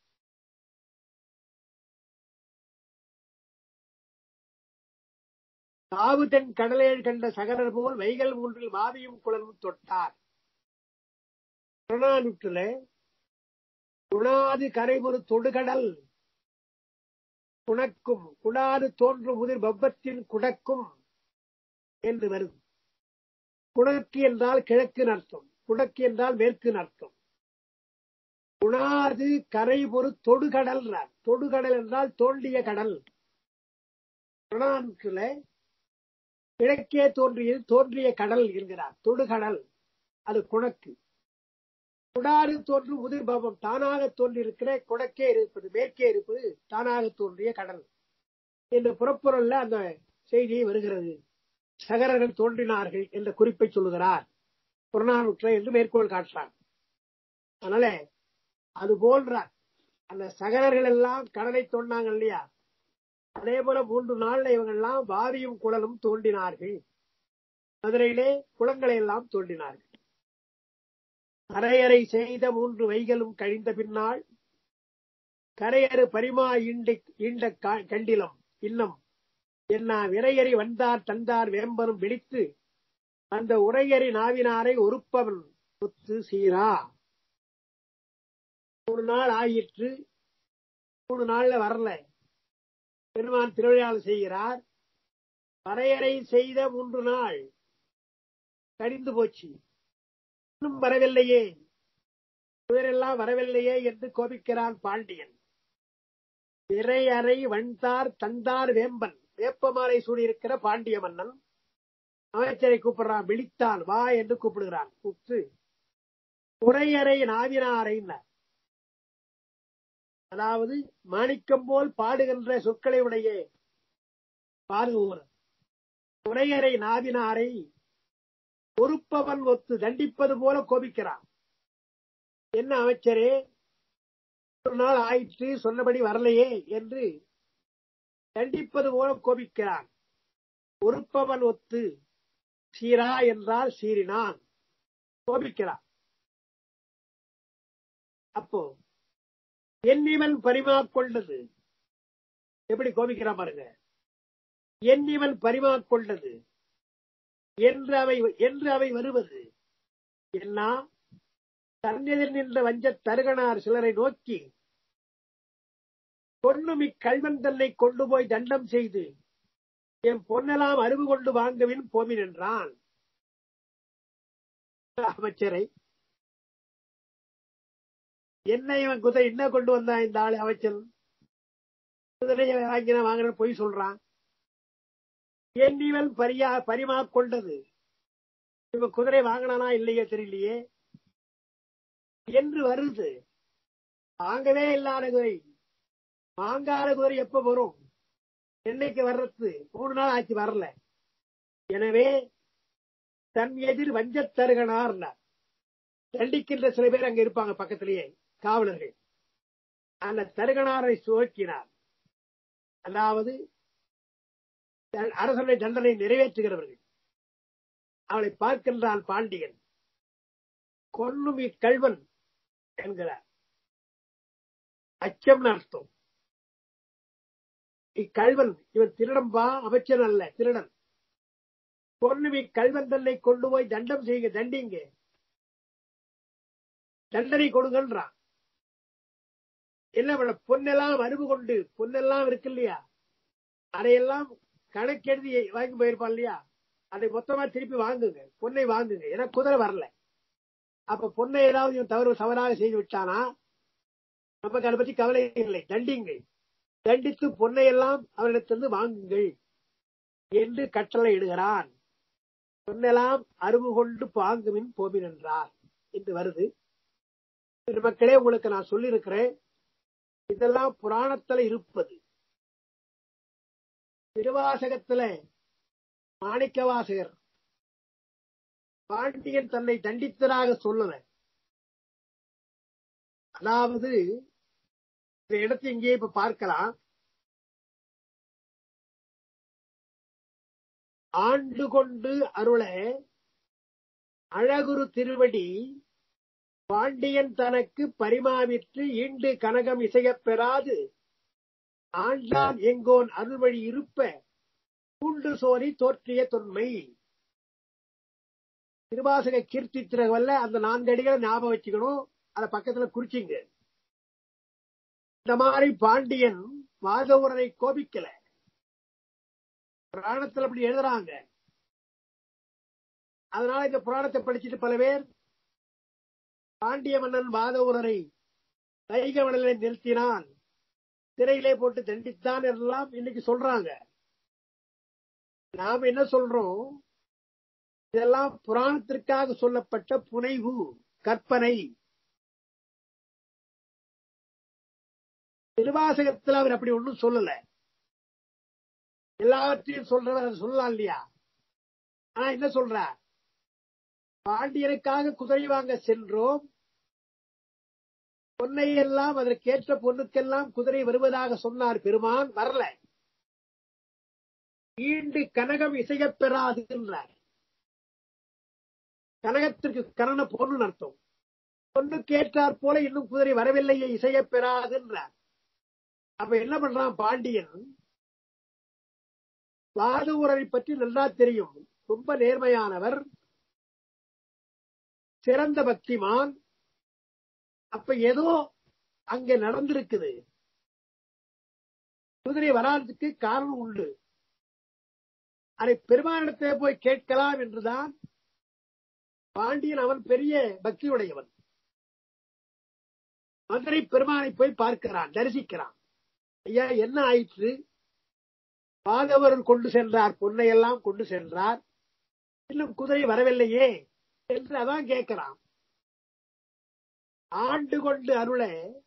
தாவு தென் கடலேல் கண்ட சகரர் போல் வைகள் மூன்றில் மாவியும் குளமும் தொட்டார் புறநானூற்றுல குணாது கரைபொரு தொடுகடல் குணக்கும் குணாது தோன்றும் முதிர் பப்பத்தின் குடக்கும் என்று வருது குணக்கு என்றால் கிழக்கு அர்த்தம் குடக்கு என்றால் மேற்கு அர்த்தம் குணாது கரை பொறு தொடுகடல் தொடுகடல் என்றால் தோண்டிய கடல் புறநானூற்றுல கிழக்கே தோன்றியது தோன்றிய கடல் என்கிறார் தொடுகடல் அது குணக்கு குடாறு தோன்றும் முதிர் பாவம் தானாக தோன்றியிருக்கிற குடக்கே இருப்பது மேற்கே இருப்பது தானாக தோன்றிய கடல் என்று புறப்புறல்ல அந்த செய்தி வருகிறது சகரர்கள் தோன்றினார்கள் என்ற குறிப்பை சொல்லுகிறார் புறநானூற்றை என்று மேற்கோள் காட்டுறார் அதனால அது போன்ற அந்த சகரர்கள் எல்லாம் கடலை தோண்டினாங்க இல்லையா அதே போல மூன்று நாள்ல இவங்க எல்லாம் வாரியும் குளலும் தோண்டினார்கள் மதுரையிலே குளங்களை எல்லாம் தோண்டினார்கள் கரையறை செய்த மூன்று வைகளும் கழிந்த பின்னால் கரையறு பரிமா ஈண்ட ஈண்ட கண்டிலம் இன்னம் என்ன விரையறி வந்தார் தந்தார் வேம்பரும் விழித்து அந்த உரையறி நாவினாரை ஒருப்பவன் ஒத்து சீரா மூணு நாள் ஆயிற்று மூணு நாள்ல வரல பெருமான் திருவிழாவில் செய்கிறார் வரையறை செய்த மூன்று நாள் கடிந்து போச்சு இன்னும் வரவில்லையே இவரெல்லாம் வரவில்லையே என்று கோபிக்கிறான் பாண்டியன் திரையறை வண்தார் தந்தார் வேம்பன் வேப்பமாலை சூடியிருக்கிற பாண்டிய மன்னன் அமைச்சரை கூப்பிடுறான் விழித்தான் வா என்று கூப்பிடுகிறான் கூப்பிட்டு உரையறை நாவினாரை அதாவது மாணிக்கம் போல் பாடுகின்ற சொற்களை உடைய பாடுவோர் உரையறை நாவினாரை பொறுப்பவன் ஒத்து தண்டிப்பது போல கோபிக்கிறான் என்ன அமைச்சரே ஒரு நாள் ஆயிற்று சொன்னபடி வரலையே என்று தண்டிப்பது போல கோபிக்கிறான் ஒருப்பவன் ஒத்து சீரா என்றால் சீறினான் கோபிக்கிறான் அப்போ எண்ணிவன் பரிமாற் எப்படி கோபிக்கிறான் பாருங்க எண்ணிவன் பரிமாற் கொண்டது என்று அவை என்று அவை வருவது என்ன தன்னெதிர் நின்ற வஞ்சத் தருகனார் சிலரை நோக்கி பொன்னும் இக்கல்வன் தன்னை கொண்டு போய் தண்டம் செய்து என் பொன்னெல்லாம் அறிவு கொண்டு வாங்குவின் போமின் என்றான் அமைச்சரை என்ன இவன் குதிரை என்ன கொண்டு வந்தான் இந்த ஆளு அமைச்சர் குதிரையை வாங்கின வாங்கின பொய் சொல்றான் என் இவன் பரியா பரிமா கொண்டது இவன் குதிரை வாங்கினானா இல்லையே தெரியலையே என்று வருது வாங்கவே இல்லாத குதிரை வாங்காத குதிரை எப்ப வரும் என்னைக்கு வர்றது மூணு நாள் ஆச்சு வரல எனவே தன் எதிர் வஞ்சத் தருகனார் தண்டிக்கின்ற சில பேர் அங்க இருப்பாங்க பக்கத்திலேயே காவலர்கள் அந்த தருகனாரை சுவக்கினார் அதாவது அரசனுடைய தண்டனை நிறைவேற்றுகிறவர்கள் அவளை பார்க்கின்றான் பாண்டியன் கொன்னும் இக்கல்வன் என்கிறார் அச்சம் அர்த்தம் இக்கல்வன் இவன் திருடன்பா அமைச்சன் அல்ல திருடன் கொன்னும் இக்கல்வன் தன்னை கொண்டு போய் தண்டம் செய்யுங்க தண்டிங்க தண்டனை கொடுங்கன்றான் என்ன பண்ண பொன்னெல்லாம் அறிவு கொண்டு பொன்னெல்லாம் இருக்கு இல்லையா அதையெல்லாம் கணக்கெழுதி வாங்கி போயிருப்பான் இல்லையா அதை மொத்தமா திருப்பி வாங்குங்க பொன்னை வாங்குங்க ஏன்னா குதிரை வரல அப்ப பொன்னை ஏதாவது இவன் தவறு தவறாக செய்து விட்டானா நமக்கு அதை பற்றி கவலை இல்லை தண்டிங்கள் தண்டித்து பொன்னை எல்லாம் அவரிடத்திலிருந்து வாங்குங்கள் என்று கட்டளை இடுகிறான் பொன்னெல்லாம் அறிவு கொண்டு பாங்குமின் போமின் என்றார் என்று வருது மக்களே உங்களுக்கு நான் சொல்லியிருக்கிறேன் இதெல்லாம் புராணத்துல இருப்பது திருவாசகத்துல மாணிக்க வாசகர் பாண்டியன் தன்னை தண்டித்ததாக சொல்லல அதாவது இந்த இடத்தை இங்கே இப்ப பார்க்கலாம் ஆண்டு கொண்டு அருள அழகுரு திருவடி பாண்டியன் தனக்கு பரிமாவிற்று ஈண்டு கனகம் இசையப் பெறாது ஆண்டான் எங்கோன் அருள்வழி இருப்ப பூண்டு சோரி தோற்றிய தொன்மை திருவாசக கீர்த்தி திரவல்ல அந்த நான்கு அடிகளை ஞாபகம் வச்சுக்கணும் அத பக்கத்துல குறிச்சிங்க இந்த மாதிரி பாண்டியன் மாதவரனை கோபிக்கல புராணத்தில் அப்படி எழுதுறாங்க அதனால இந்த புராணத்தை படிச்சுட்டு பல பேர் பாண்டிய மன்னன் மாதவரரை கைக மணலை நிறுத்தினான் சிறையிலே போட்டு தண்டித்தான் எல்லாம் இன்னைக்கு சொல்றாங்க நாம் என்ன சொல்றோம் இதெல்லாம் புராணத்திற்காக சொல்லப்பட்ட புனைவு கற்பனை திருவாசகத்தில் அவர் அப்படி ஒன்றும் சொல்லல எல்லாவற்றையும் சொல்றவர் சொல்லலாம் இல்லையா ஆனா என்ன சொல்ற பாண்டியனுக்காக குதிரை வாங்க சென்றோம் பொன்னை எல்லாம் அதற்கேற்ற பொண்ணுக்கெல்லாம் குதிரை வருவதாக சொன்னார் பெருமான் வரல ஈண்டு கனகம் இசையப் பெறாது என்றார் கனகத்திற்கு கரண பொருள் அர்த்தம் பொண்ணுக்கு ஏற்றாற் போல இன்னும் குதிரை வரவில்லையே இசையப் பெறாது என்றார் அப்ப என்ன பண்றான் பாண்டியன் வாதூரரை பற்றி நல்லா தெரியும் ரொம்ப நேர்மையானவர் சிறந்த பக்திமான் அப்ப ஏதோ அங்க நடந்திருக்குது குதிரை வராததுக்கு காரணம் உண்டு அதை பெருமானிடத்தை போய் கேட்கலாம் என்றுதான் பாண்டியன் அவன் பெரிய பக்தியுடையவன் மதுரை பெருமானை போய் பார்க்கிறான் தரிசிக்கிறான் ஐயா என்ன ஆயிற்று பாகவர் கொண்டு சென்றார் பொன்னையெல்லாம் கொண்டு சென்றார் இன்னும் குதிரை வரவில்லையே என்று அதான் கேட்கிறான் ஆண்டு கொண்டு அருள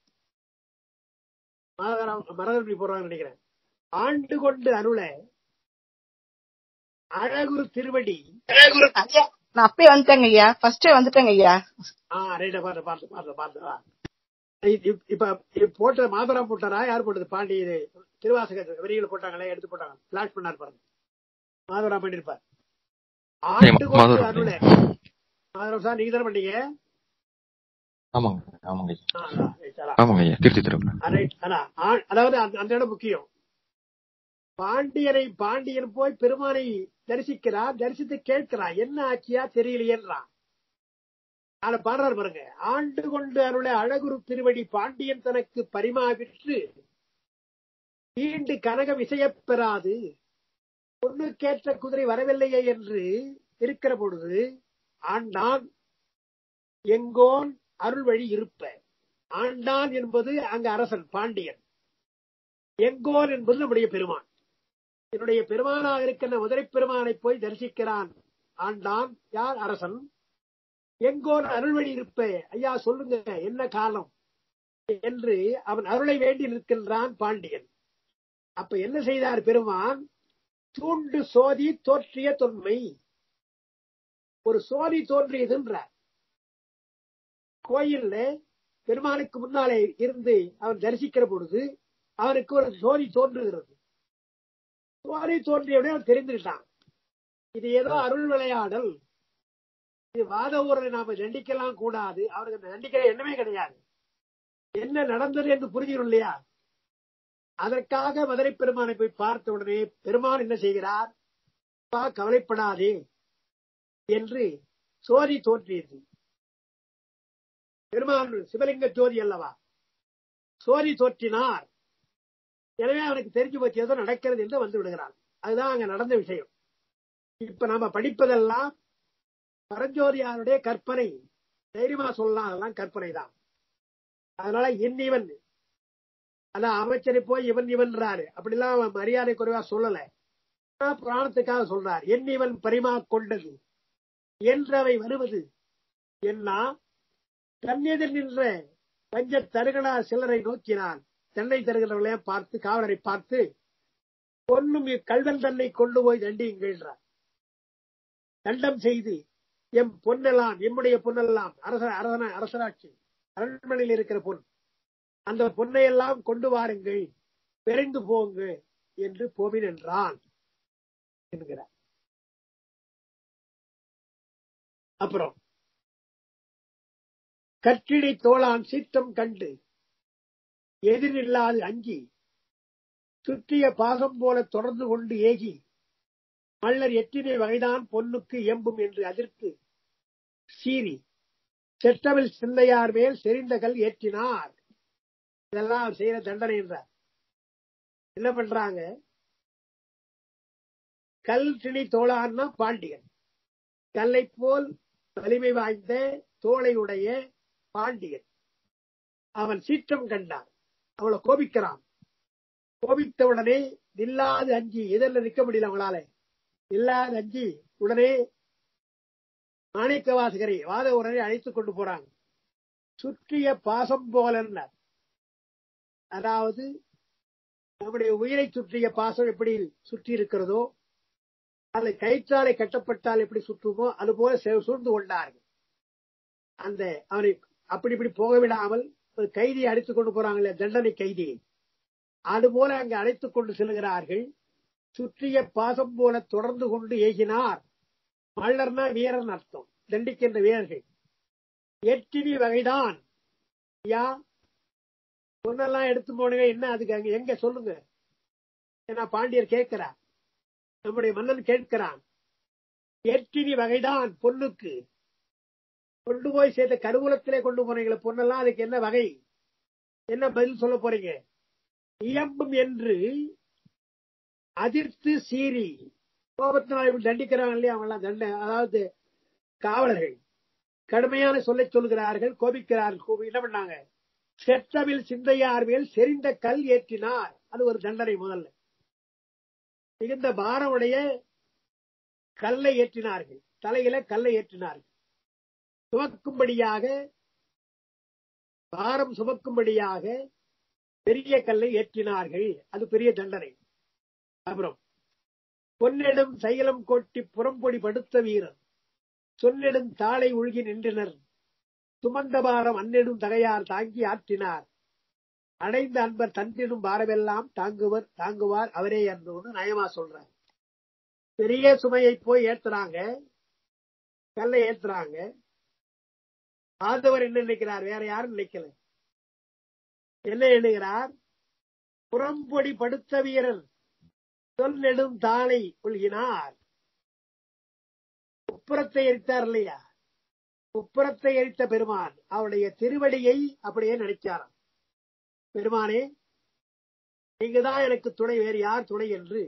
மரதபடி போறாங்க நினைக்கிறேன் ஆண்டு கொண்டு அருள அழகுரு திருவடி ஐயா நான் அப்பயே வந்துட்டேங்க ஐயா ஃபர்ஸ்டே வந்துட்டேங்க ஐயா ஆ ரைட்ட பார்த்து பார்த்து பார்த்து பார்த்து இப்ப- இப்ப இப்ப போட்ட மாதரா போட்டாரா யார் போட்டது பாண்டி இது திருவாசக வரிகளை போட்டாங்களே எடுத்து போட்டாங்க பிளாட் பண்ணார் பாருங்க மாதவரா பண்ணிருப்பார் ஆண்டு கொண்டு மாதவரம் அருளே மாதவரம் சார் நீங்க தானே பண்ணீங்க ஆமாங்க ஆமாங்க ஐயா ஆ, அதான், right, அதான். ஆமாங்க ஐயா திருச்சி திரும்ப ஆ, right, அதான். ஆ- அதாவது அந்த அந்த இடம் முக்கியம் பாண்டியனை பாண்டியன் போய் பெருமானை தரிசிக்கிறார் தரிசித்து கேட்கிறார் என்ன ஆச்சியா தெரியலையேன்றான் அத பாடுறாரு பாருங்க ஆண்டு கொண்டு அருளை அழகுரு திருவடி பாண்டியன் தனக்கு பரிமாவிற்று ஈண்டு கனக விசையப் பெறாது பொண்ணுக்கேற்ற குதிரை வரவில்லையே என்று இருக்கிற பொழுது ஆண்டான் எங்கோன் அருள் வழி இருப்ப ஆண்டான் என்பது அங்க அரசன் பாண்டியன் எங்கோன் என்பது நம்முடைய பெருமான் என்னுடைய பெருமானாக இருக்கின்ற மதுரை பெருமானை போய் தரிசிக்கிறான் ஆண்டான் யார் அரசன் எங்கோன் அருள் வழி இருப்ப ஐயா சொல்லுங்க என்ன காலம் என்று அவன் அருளை வேண்டி நிற்கின்றான் பாண்டியன் அப்ப என்ன செய்தார் பெருமான் தூண்டு சோதி தோற்றிய தொன்மை ஒரு சோதி தோன்றியதுன்றார் கோயில்ல பெருமானுக்கு முன்னாலே இருந்து அவன் தரிசிக்கிற பொழுது அவனுக்கு ஒரு சோதி தோன்றுகிறது சோதி தோன்றியவுடனே அவன் தெரிந்துட்டான் இது ஏதோ அருள் விளையாடல் இது வாத ஊரை நாம தண்டிக்கலாம் கூடாது அவருக்கு அந்த தண்டிக்கிற எண்ணமே கிடையாது என்ன நடந்தது என்று புரிஞ்சிடும் இல்லையா அதற்காக மதுரை பெருமானை போய் பார்த்த உடனே பெருமான் என்ன செய்கிறார் "அப்பா, கவலைப்படாதே என்று சோதி தோன்றியது பெருமான் சிவலிங்க ஜோதி அல்லவா சோதி தோற்றினார் எனவே அவனுக்கு தெரிஞ்சு போச்சு ஏதோ நடக்கிறது என்று வந்து விடுகிறான் அதுதான் அங்க நடந்த விஷயம் இப்ப நாம படிப்பதெல்லாம் பரஞ்சோதியாருடைய கற்பனை தைரியமா சொல்லலாம் அதெல்லாம் கற்பனை தான் அதனால இன்னிவன் அதான் அமைச்சரை போய் இவன் இவன்றாரு அப்படிலாம் அவன் மரியாதை குறைவா சொல்லல ஆனா புராணத்துக்காக சொல்றார் என் இவன் பரிமா கொண்டது என்றவை வருவது என்ன கண்ணெதிர் நின்ற பஞ்ச தருகனா சிலரை நோக்கினான் தென்னை தருகிறவர்களையும் பார்த்து காவலரை பார்த்து பொன்னும் இக்கல்வன் தன்னை கொண்டு போய் தண்டியுங்கள்ன்றார் தண்டம் செய்து எம் பொன்னெல்லாம் எம்முடைய பொன்னெல்லாம் அரச அரசன அரசராட்சி அரண்மனையில் இருக்கிற பொன் அந்த பொன்னை எல்லாம் கொண்டு வாருங்கள் விரைந்து போங்க என்று போவின் என்றான் என்கிறார் அப்புறம் கற்றிடை தோளான் சீற்றம் கண்டு எதிரில்லாது அஞ்சி சுற்றிய பாசம் போல தொடர்ந்து கொண்டு ஏகி மல்லர் எட்டினை வகைதான் பொன்னுக்கு எம்பும் என்று அதிர்த்து சீறி செட்டவில் சிந்தையார் மேல் செறிந்த கல் ஏற்றினார் இதெல்லாம் அவர் செய்யற தண்டனை என்றார் என்ன பண்றாங்க கல் திணி தோளான்னா பாண்டியன் கல்லை போல் வலிமை வாய்ந்த தோளை உடைய பாண்டியன் அவன் சீற்றம் கண்டான் அவளை கோபிக்கிறான் கோபித்த உடனே நில்லாது அஞ்சி எதிரில் நிற்க முடியல அவங்களால நில்லாது அஞ்சி உடனே மாணிக்க வாசகரை வாத உடனே அழைத்துக் கொண்டு போறாங்க சுற்றிய பாசம் போல அதாவது நம்முடைய உயிரை சுற்றிய பாசம் எப்படி சுற்றி இருக்கிறதோ அது கயிற்றாலை கட்டப்பட்டால் எப்படி சுற்றுமோ அது போல சே- சூழ்ந்து கொண்டார்கள் அந்த அவனை அப்படி இப்படி போக விடாமல் ஒரு கைதியை அடித்துக் கொண்டு போறாங்களே தண்டனை கைதியை அது போல அங்கு அழைத்துக் கொண்டு செல்கிறார்கள் சுற்றிய பாசம் போல தொடர்ந்து கொண்டு ஏகினார் மல்லர்னா வீரன் அர்த்தம் தண்டிக்கின்ற வீரர்கள் எட்டினி வகைதான் யா பொண்ணெல்லாம் எடுத்து போனீங்க என்ன அதுக்கு அங்க எங்க சொல்லுங்க ஏன்னா பாண்டியர் கேட்கிறார் நம்முடைய மன்னன் கேட்கிறான் எட்டினி வகைதான் பொண்ணுக்கு கொண்டு போய் சேர்த்த கருவூலத்திலே கொண்டு போறீங்களே பொண்ணெல்லாம் அதுக்கு என்ன வகை என்ன பதில் சொல்ல போறீங்க இயம்பும் என்று அதிர்த்து சீறி கோபத்தினால் இப்படி தண்டிக்கிறாங்க இல்லையா அவங்க எல்லாம் தண்ட அதாவது காவலர்கள் கடுமையான சொல்லை சொல்கிறார்கள் கோபிக்கிறார்கள் கோபி என்ன பண்ணாங்க செத்தவில் சிந்தையார் மேல் செறிந்த கல் ஏற்றினார் அது ஒரு தண்டனை முதல்ல மிகுந்த பாரமுடைய கல்லை ஏற்றினார்கள் தலையில கல்லை ஏற்றினார்கள் சுமக்கும்படியாக பாரம் சுமக்கும்படியாக பெரிய கல்லை ஏற்றினார்கள் அது பெரிய தண்டனை அப்புறம் பொன்னிடம் சைலம் கொட்டி புறம்பொடி படுத்த வீரர் சொன்னிடம் தாளை உழுகி நின்றனர் சுமந்த பாரம் அன்னிடும் தகையார் தாங்கி ஆற்றினார் அடைந்த அன்பர் தந்திடும் பாரமெல்லாம் தாங்குவர் தாங்குவார் அவரே என்று நயமா சொல்றார் பெரிய சுமையை போய் ஏத்துறாங்க கல்லை ஏத்துறாங்க ஆதவர் என்ன நினைக்கிறார் வேற யாரும் நினைக்கல என்ன எண்ணுகிறார் புறம்பொடி படுத்த வீரர் சொல் நெடும் தாளை கொள்கினார் உப்புறத்தை எரித்தார் இல்லையா உப்புறத்தை எரித்த பெருமான் அவருடைய திருவடியை அப்படியே நினைச்சாராம் பெருமானே நீங்கதான் எனக்கு துணை வேறு யார் துணை என்று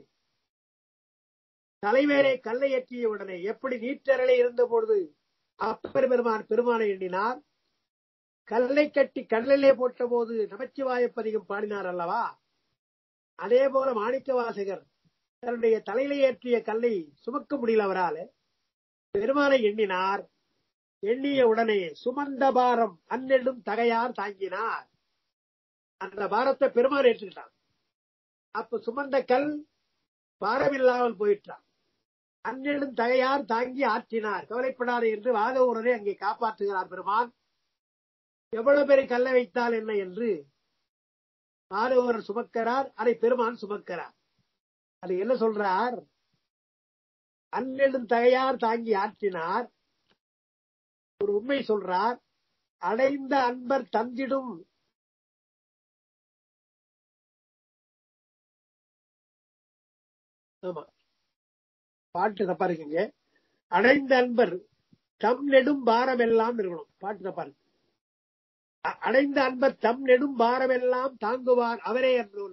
தலைவேரை கல்லை ஏற்றிய உடனே எப்படி நீற்றரலை இருந்த பொழுது அப்பர் பெருமான் பெருமானை எண்ணினார் கல்லை கட்டி கடலிலே போட்ட போது நமச்சிவாய பதிகம் பாடினார் அல்லவா அதே போல மாணிக்க வாசகர் தன்னுடைய தலையில ஏற்றிய கல்லை சுமக்க முடியல அவரால் பெருமானை எண்ணினார் எண்ணிய உடனே சுமந்த பாரம் அன்னெடும் தகையார் தாங்கினார் அந்த பாரத்தை பெருமான் ஏற்றுக்கிட்டான் அப்ப சுமந்த கல் பாரமில்லாமல் போயிட்டான் அன்னெடும் தகையார் தாங்கி ஆற்றினார் கவலைப்படாது என்று வாத ஊரரை அங்கே காப்பாற்றுகிறார் பெருமான் எவ்வளவு பேரை கல்ல வைத்தால் என்ன என்று ஆடவர் சுமக்கிறார் அதை பெருமான் சுமக்கிறார் அது என்ன சொல்றார் அன்னெடும் தகையார் தாங்கி ஆற்றினார் ஒரு உண்மை சொல்றார் அடைந்த அன்பர் தந்திடும் ஆமா பாட்டு தப்பா இருக்குங்க அடைந்த அன்பர் தம் நெடும் பாரம் எல்லாம் இருக்கணும் பாட்டு தப்பா இருக்கு அ- அடைந்த அன்பர் தம் நெடும் பாரம் எல்லாம் தாங்குவார் அவரே என்று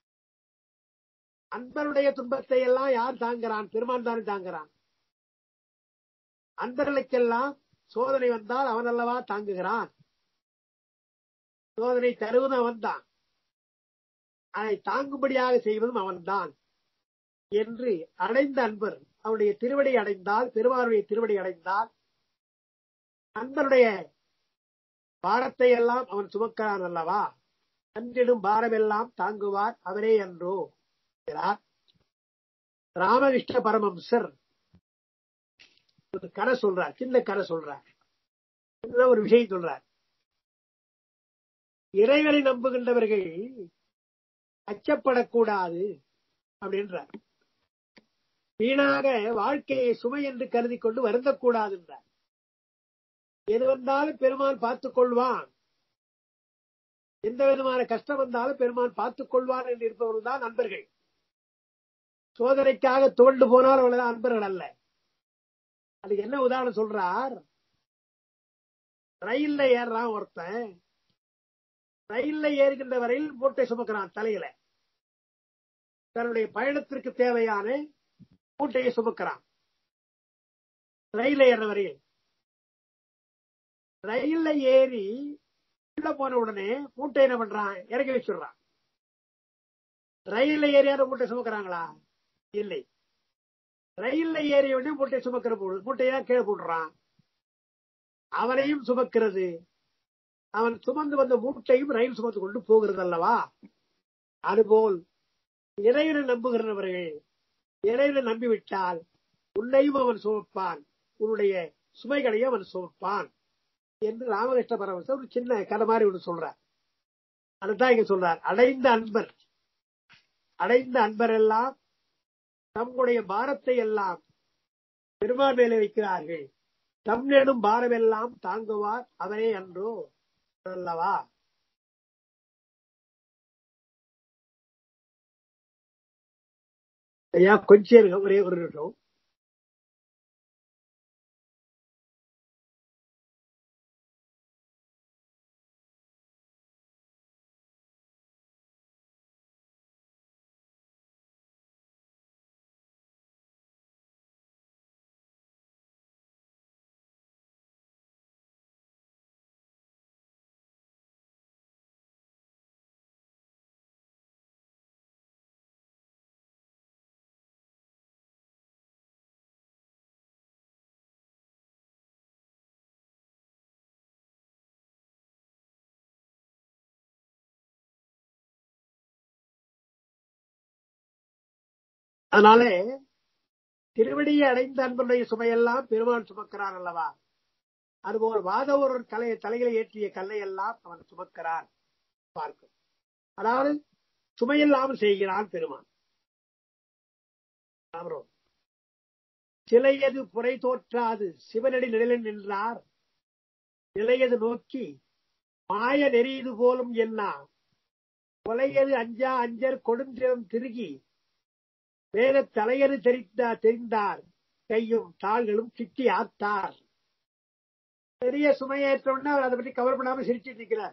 அன்பருடைய துன்பத்தை எல்லாம் யார் தாங்குறான் பெருமான் தானே தாங்குறான் அன்பர்களுக்கெல்லாம் சோதனை வந்தால் அவன் அல்லவா தாங்குகிறான் சோதனை தருவதும் அவன்தான் அதை தாங்கும்படியாக செய்வதும் அவன்தான் என்று அடைந்த அன்பர் அவருடைய திருவடி அடைந்தால் பெருமானுடைய திருவடி அடைந்தால் அன்பருடைய பாரத்தை எல்லாம் அவன் சுமக்கிறான் அல்லவா அன்றிடும் பாரமெல்லாம் தாங்குவார் அவரே என்றோ என்கிறார். ராமகிருஷ்ண பரமம்சர் ஒரு கதை சொல்றார் சின்ன கதை சொல்றார் சின்ன ஒரு விஷயம் சொல்றார் இறைவனை நம்புகின்றவர்கள் அச்சப்படக்கூடாது அப்படின்றார் வீணாக வாழ்க்கையை சுமை என்று கருதி கொண்டு வருந்தக்கூடாது என்றார் எது வந்தாலும் பெருமான் பார்த்துக் கொள்வான் எந்த விதமான கஷ்டம் வந்தாலும் பெருமான் பார்த்துக் கொள்வான் என்று இருப்பவர்கள் தான் நண்பர்கள் சோதனைக்காக துவண்டு போனால் அவ்வளவுதான் அன்பர்கள் அல்ல அதுக்கு என்ன உதாரணம் சொல்றார் ரயில்ல ஏறுறான் ஒருத்தன் ரயில்ல ஏறுகின்ற வரையில் மூட்டை சுமக்கிறான் தலையில தன்னுடைய பயணத்திற்கு தேவையான மூட்டையை சுமக்கிறான் ரயில்ல ஏற வரையில் ரயில்ல ஏறி உள்ள போன உடனே மூட்டை என்ன பண்றான் இறக்கி வச்சிடுறான் ரயில்ல ஏறியாத மூட்டை சுமக்கிறாங்களா இல்லை ரயில்ல ஏறிய உடனே மூட்டை சுமக்கிற போது மூட்டையா கீழே போடுறான் அவனையும் சுமக்கிறது அவன் சுமந்து வந்த மூட்டையும் ரயில் சுமந்து கொண்டு போகிறது அல்லவா அதுபோல் இறைவனை நம்புகிறவர்கள் இறைவனை நம்பிவிட்டால் உன்னையும் அவன் சுமப்பான் உன்னுடைய சுமைகளையும் அவன் சுமப்பான் என்று ராமகிருஷ்ண பரமசர் ஒரு சின்ன கதை மாதிரி ஒன்று சொல்றார் அதுதான் இங்க சொல்றார் அடைந்த அன்பர் அடைந்த அன்பர் எல்லாம் தம்முடைய பாரத்தை எல்லாம் பெருமான் மேலே வைக்கிறார்கள் தம் நெடும் பாரமெல்லாம் தாங்குவார் அவரே அன்றோ அல்லவா ஐயா கொஞ்சம் இருங்க ஒரே ஒரு நிமிஷம் அதனால திருவடியை அடைந்த அன்பனுடைய சுமையெல்லாம் பெருமான் சுமக்கிறான் அல்லவா அதுபோல் வாதவூர் தலை தலைகளை ஏற்றிய கல்லை எல்லாம் அவன் சுமக்கிறான் பார்க்கும் அதாவது சுமையில்லாமல் செய்கிறான் பெருமான் அப்புறம் சிலையது புரை தோற்றாது சிவனடி நிழலில் நின்றார் நிலையது நோக்கி மாய நெறியது போலும் என்னா கொலையது அஞ்சா அஞ்சர் கொடுஞ்சிரம் திருகி வேத தலையது தெரிந்தா தெரிந்தார் கையும் தாள்களும் கிட்டி ஆத்தார் பெரிய சுமையேற்றோம்னா அவர் அதை பற்றி கவலைப்படாம சிரிச்சிட்டு இருக்கிறார்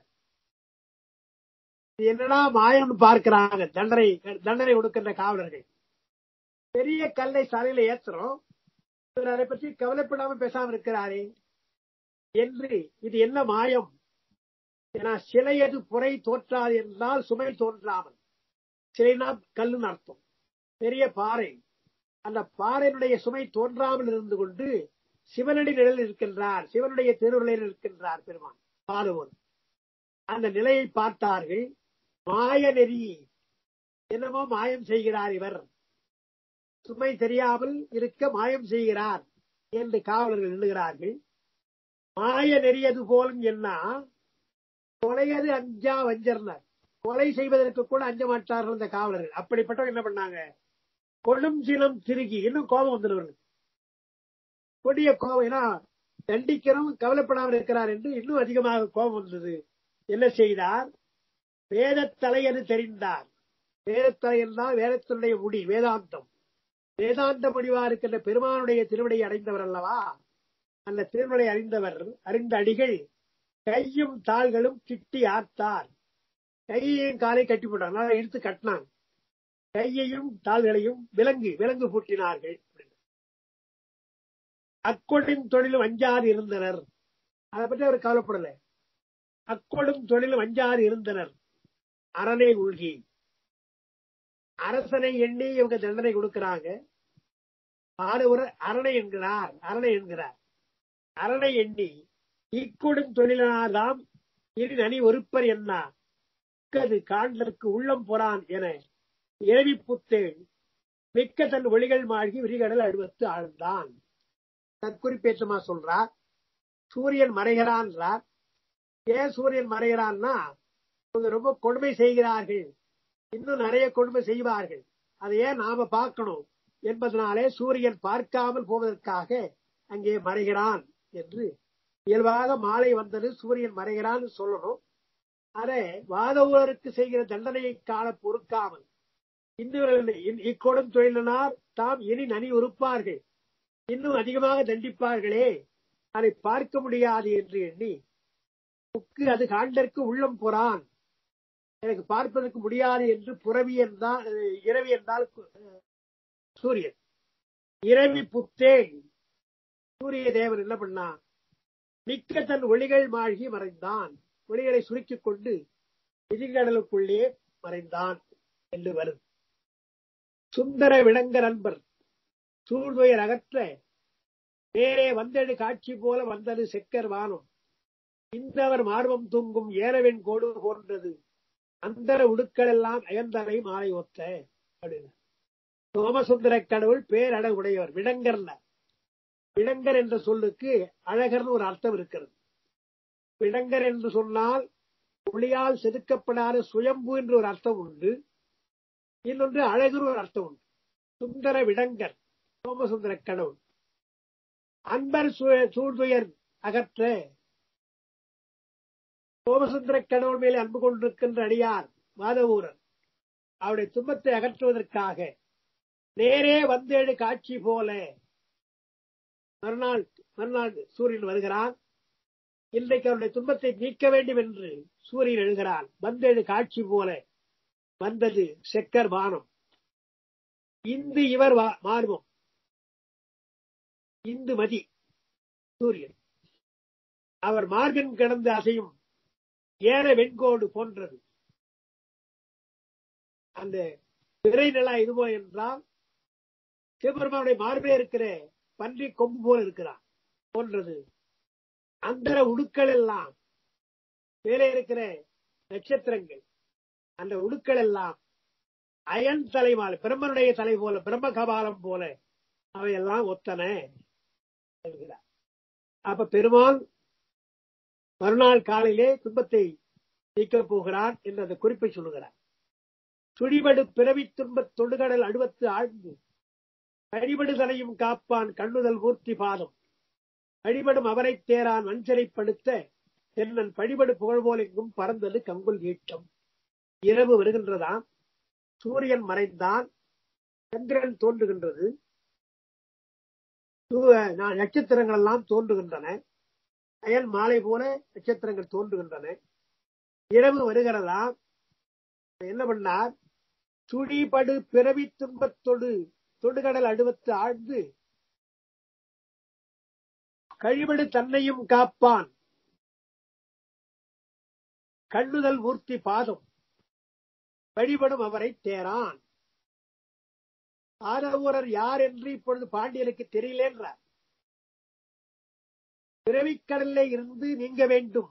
இது என்னடா மாயம்னு பார்க்கிறாங்க தண்டனை தண்டனை கொடுக்கின்ற காவலர்கள் பெரிய கல்லை சாலையில ஏத்துறோம் இவர் அதை பற்றி கவலைப்படாம பேசாம இருக்கிறாரே என்று இது என்ன மாயம் ஏன்னா சிலையது புரை தோற்றாது என்றால் சுமை தோன்றாமல் சிலைனா கல்லுன்னு அர்த்தம் பெரிய பாறை அந்த பாறையினுடைய சுமை தோன்றாமல் இருந்து கொண்டு சிவனடி நிழலில் இருக்கின்றார் சிவனுடைய திருவிழையில் இருக்கின்றார் பெருமான் பாடுவோர் அந்த நிலையை பார்த்தார்கள் மாய நெறி என்னமோ மாயம் செய்கிறார் இவர் சுமை தெரியாமல் இருக்க மாயம் செய்கிறார் என்று காவலர்கள் எண்ணுகிறார்கள் மாய நெறியது போலும் என்ன கொலையது அஞ்சா வஞ்சர்னர் கொலை செய்வதற்கு கூட அஞ்ச மாட்டார்கள் இந்த காவலர்கள் அப்படிப்பட்டவங்க என்ன பண்ணாங்க கொள்ளும் சிலம் திருகி இன்னும் கோபம் வந்துடுவார்கள் கொடிய கோபம் ஏன்னா தண்டிக்கிறோம் கவலைப்படாமல் இருக்கிறார் என்று இன்னும் அதிகமாக கோபம் வந்தது என்ன செய்தார் வேதத்தலையது தெரிந்தார் வேதத்தலை என்றால் வேதத்தினுடைய முடி வேதாந்தம் வேதாந்த முடிவா இருக்கின்ற பெருமானுடைய திருவிடை அடைந்தவர் அல்லவா அந்த திருவிடை அறிந்தவர் அறிந்த அடிகள் கையும் தாள்களும் கிட்டி ஆர்த்தார் கையையும் காலை கட்டி போட்டாங்க நல்லா இழுத்து கட்டினாங்க கையையும் தாள்களையும் விலங்கு விலங்கு பூட்டினார்கள் அக்கொடின் தொழிலும் அஞ்சாறு இருந்தனர் அதை பற்றி அவர் கவலைப்படல அக்கொடும் தொழிலும் அஞ்சாறு இருந்தனர் அரணை உள்கி அரசனை எண்ணி இவங்க தண்டனை கொடுக்கிறாங்க ஆடுவர் அரணை என்கிறார் அரணை என்கிறார் அரணை எண்ணி இக்கொடும் தொழிலாதாம் இனி நனி ஒருப்பர் என்ன மிக்கது காண்டற்கு உள்ளம் பொறான் என இரவி புத்தேன் மிக்க தன் ஒளிகள் மாழ்கி விரிகடல் அழுவத்து ஆழ்ந்தான் தற்குறிப்பேற்றமா சொல்றார் சூரியன் மறைகிறான்றார் ஏன் சூரியன் மறைகிறான்னா இவங்க ரொம்ப கொடுமை செய்கிறார்கள் இன்னும் நிறைய கொடுமை செய்வார்கள் அதை ஏன் நாம பார்க்கணும் என்பதனாலே சூரியன் பார்க்காமல் போவதற்காக அங்கே மறைகிறான் என்று இயல்பாக மாலை வந்தது சூரியன் மறைகிறான்னு சொல்லணும் அதை வாதவருக்கு செய்கிற தண்டனையை காண பொறுக்காமல் இந்துவர்கள் இக்கொடும் தொழிலினார் தாம் இனி நனி உறுப்பார்கள் இன்னும் அதிகமாக தண்டிப்பார்களே அதை பார்க்க முடியாது என்று எண்ணி புக்கு அது காண்டற்கு உள்ளம் புறான் எனக்கு பார்ப்பதற்கு முடியாது என்று புறவி என்றால் இரவி என்றால் சூரியன் இரவி புத்தேன் சூரிய தேவன் என்ன பண்ணா மிக்க தன் ஒளிகள் மாழ்கி மறைந்தான் ஒளிகளை சுருக்கிக் கொண்டு விதிகடலுக்குள்ளே மறைந்தான் என்று வருது சுந்தர விடங்கர் அன்பர் சூழ்வுயர் அகற்ற நேரே வந்தெடு காட்சி போல வந்தது செக்கர் வானம் இந்தவர் மார்பம் தூங்கும் ஏறவெண் கோடு போன்றது அந்தர உடுக்கள் எல்லாம் அயந்தரை மாலை ஒத்த அப்படின்னு சோமசுந்தர கடவுள் பேரழ உடையவர் விடங்கர்ல விடங்கர் என்ற சொல்லுக்கு அழகர்னு ஒரு அர்த்தம் இருக்கிறது விடங்கர் என்று சொன்னால் ஒளியால் செதுக்கப்படாத சுயம்பு என்று ஒரு அர்த்தம் உண்டு இன்னொன்று அழகுன்னு ஒரு அர்த்தம் உண்டு சுந்தர விடங்கர் சோமசுந்தர கடவுள் அன்பர் சூழ்துயர் அகற்ற சோமசுந்தர கடவுள் மேலே அன்பு கொண்டிருக்கின்ற அடியார் மாதவூரர் அவருடைய துன்பத்தை அகற்றுவதற்காக நேரே வந்தேடு காட்சி போல மறுநாள் மறுநாள் சூரியன் வருகிறான் இன்றைக்கு அவருடைய துன்பத்தை நீக்க வேண்டும் என்று சூரியன் எழுகிறான் வந்தேடு காட்சி போல வந்தது செக்கர் வானம் இந்து இவர் மார்பம் இந்து மதி சூரியன் அவர் மார்பின் கிடந்து அசையும் ஏற வெண்கோடு போன்றது அந்த பிறை நிலா இதுவோ என்றால் சிவபெருமானுடைய மார்பிலே இருக்கிற பன்றி கொம்பு போல இருக்கிறான் போன்றது அந்தர உடுக்கள் எல்லாம் மேலே இருக்கிற நட்சத்திரங்கள் அந்த உடுக்கள் எல்லாம் அயன் தலைமால் பிரம்மனுடைய தலை போல பிரம்ம கபாலம் போல அவையெல்லாம் ஒத்தன என்கிறார் அப்ப பெருமாள் மறுநாள் காலையிலே துன்பத்தை நீக்கப் போகிறான் என்று அந்த குறிப்பை சொல்லுகிறார் சுழிபடு பிறவி துன்பத் தொடுகடல் அடுவத்து ஆழ்ந்து கழிபடுதலையும் காப்பான் கண்ணுதல் மூர்த்தி பாதம் வழிபடும் அவரைத் தேரான் வஞ்சரைப்படுத்த தென்னன் பழிபடு புகழ்போல் எங்கும் பறந்தது கங்குல் ஈட்டம் இரவு வருகின்றதாம் சூரியன் மறைந்தான் சந்திரன் தோன்றுகின்றது சூ- நா- நட்சத்திரங்கள் எல்லாம் தோன்றுகின்றன அயல் மாலை போல நட்சத்திரங்கள் தோன்றுகின்றன இரவு வருகிறதாம் என்ன பண்ணார் சுழிபடு பிறவி துன்பத்தொடு தொடுகடல் அடுவத்து ஆழ்ந்து கழிபடு தன்னையும் காப்பான் கண்ணுதல் மூர்த்தி பாதம் வழிபடும் அவரை தேரான் ஆரவூரர் யார் என்று இப்பொழுது பாண்டியனுக்கு தெரியல என்றார் பிறவிக்கடல்ல இருந்து நீங்க வேண்டும்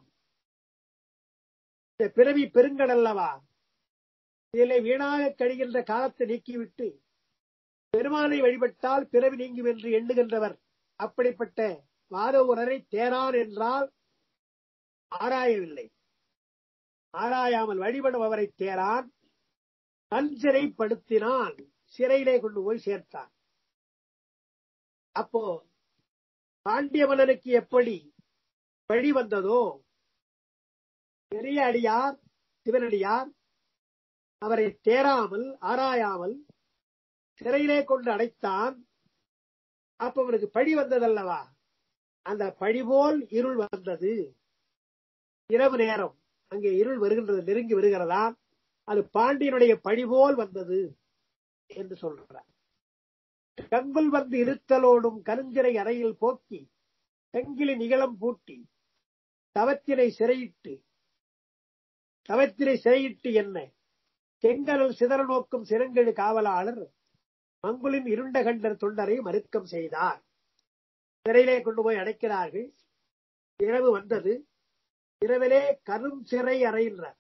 இந்த பிறவி பெருங்கடல்லவா இதிலே வீணாக கழிகின்ற காலத்தை நீக்கிவிட்டு பெருமானை வழிபட்டால் பிறவி நீங்கும் என்று எண்ணுகின்றவர் அப்படிப்பட்ட மாதவரரை தேரான் என்றால் ஆராயவில்லை ஆராயாமல் வழிபடும் அவரை தேரான் தன் சிறைப்படுத்தினான் சிறையிலே கொண்டு போய் சேர்த்தான் அப்போ பாண்டிய மன்னனுக்கு எப்படி வழி வந்ததோ பெரிய அடியார் சிவனடியார் அவரை தேராமல் ஆராயாமல் சிறையிலே கொண்டு அடைத்தான் அப்ப அவனுக்கு பழி வந்ததல்லவா அந்த பழி போல் இருள் வந்தது இரவு நேரம் அங்கே இருள் வருகின்றது நெருங்கி வருகிறதா அது பாண்டியனுடைய பழி போல் வந்தது என்று சொல்றார் கங்குல் வந்து இருத்தலோடும் கருஞ்சிறை அறையில் போக்கி செங்கிலி நிகழம் பூட்டி தவத்தினை சிறையிட்டு தவத்தினை சிறையிட்டு என்ன செங்கலில் சிதற நோக்கும் சிறங்கெழு காவலாளர் மங்குலின் இருண்ட கண்டர் தொண்டரை மறுக்கம் செய்தார் சிறையிலே கொண்டு போய் அடைக்கிறார்கள் இரவு வந்தது இரவிலே கரும் சிறை அறையின்றார்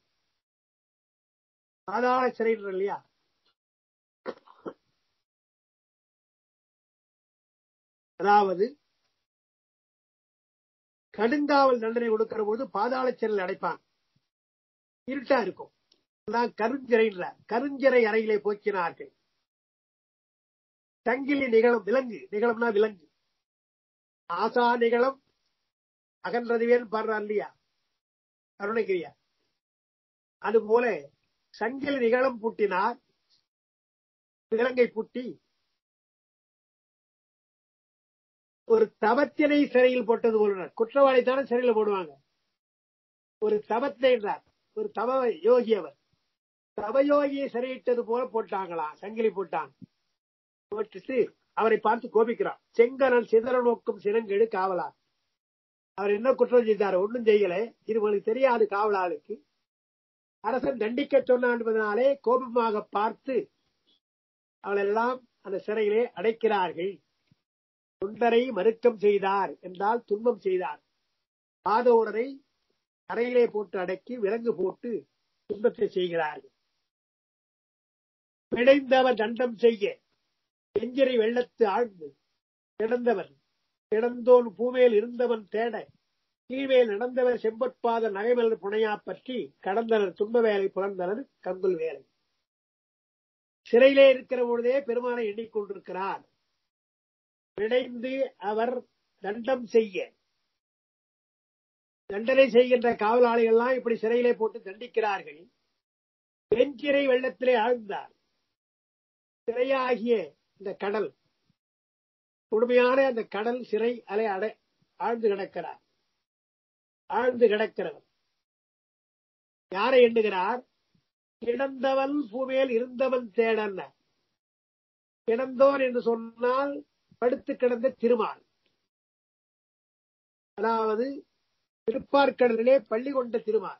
பாதாள சிறைன்ற இல்லையா அதாவது கடுங்காவல் தண்டனை கொடுக்கிற போது பாதாள சிறையில் அடைப்பான் இருட்டா இருக்கும் அதான் கருஞ்சிறைன்ற கருஞ்சிறை அறையிலே போக்கினார்கள் தங்கிலி நிகழும் விலங்கு நிகழம்னா விலங்கு ஆசா நிகழும் அகன்றதுவேன் பாடுறார் இல்லையா அருணகிரியா அதுபோல சங்கிலி நிகழும் பூட்டினார் விலங்கை பூட்டி ஒரு தவத்தினை சிறையில் போட்டது போல குற்றவாளி தானே சிறையில் போடுவாங்க ஒரு தவத்தை என்றார் ஒரு தவ யோகி அவர் தவயோகியை சிறையிட்டது போல போட்டாங்களாம் சங்கிலி போட்டான் போட்டுட்டு அவரை பார்த்து கோபிக்கிறான் செங்கனல் சிதற நோக்கும் சிறங்கெடு காவலார் அவர் என்ன குற்றம் செய்தார் ஒன்றும் செய்யல இது உங்களுக்கு தெரியாது காவலாளுக்கு அரசன் தண்டிக்க சொன்னான் என்பதனாலே கோபமாக பார்த்து அவளெல்லாம் அந்த சிறையிலே அடைக்கிறார்கள் தொண்டரை மறுக்கம் செய்தார் என்றால் துன்பம் செய்தார் ஆதோரரை அறையிலே போட்டு அடக்கி விலங்கு போட்டு துன்பத்தை செய்கிறார்கள் பிணைந்தவர் தண்டம் செய்ய எஞ்சிரை வெள்ளத்து ஆழ்ந்து கிடந்தவன் கிடந்தோன் பூமேல் இருந்தவன் தேட கீழ்மேல் நடந்தவர் செம்பற்பாத நகைமலர் புனையா பற்றி கடந்தனர் துன்ப வேலை புலர்ந்தனர் கங்குல் வேலை சிறையிலே இருக்கிற பொழுதே பெருமானை எண்ணிக்கொண்டிருக்கிறார் பிணைந்து அவர் தண்டம் செய்ய தண்டனை செய்கின்ற காவலாளிகள்லாம் இப்படி சிறையிலே போட்டு தண்டிக்கிறார்கள் வெஞ்சிறை வெள்ளத்திலே ஆழ்ந்தார் சிறையாகிய இந்த கடல் கொடுமையான அந்த கடல் சிறை அலை அடை ஆழ்ந்து கிடக்கிறார் ஆழ்ந்து கிடக்கிறவர் யாரை எண்ணுகிறார் கிடந்தவன் பூமியில் இருந்தவன் தேடன்ன கிடந்தோன் என்று சொன்னால் படுத்து கிடந்த திருமால் அதாவது திருப்பார்கடலிலே பள்ளி கொண்ட திருமால்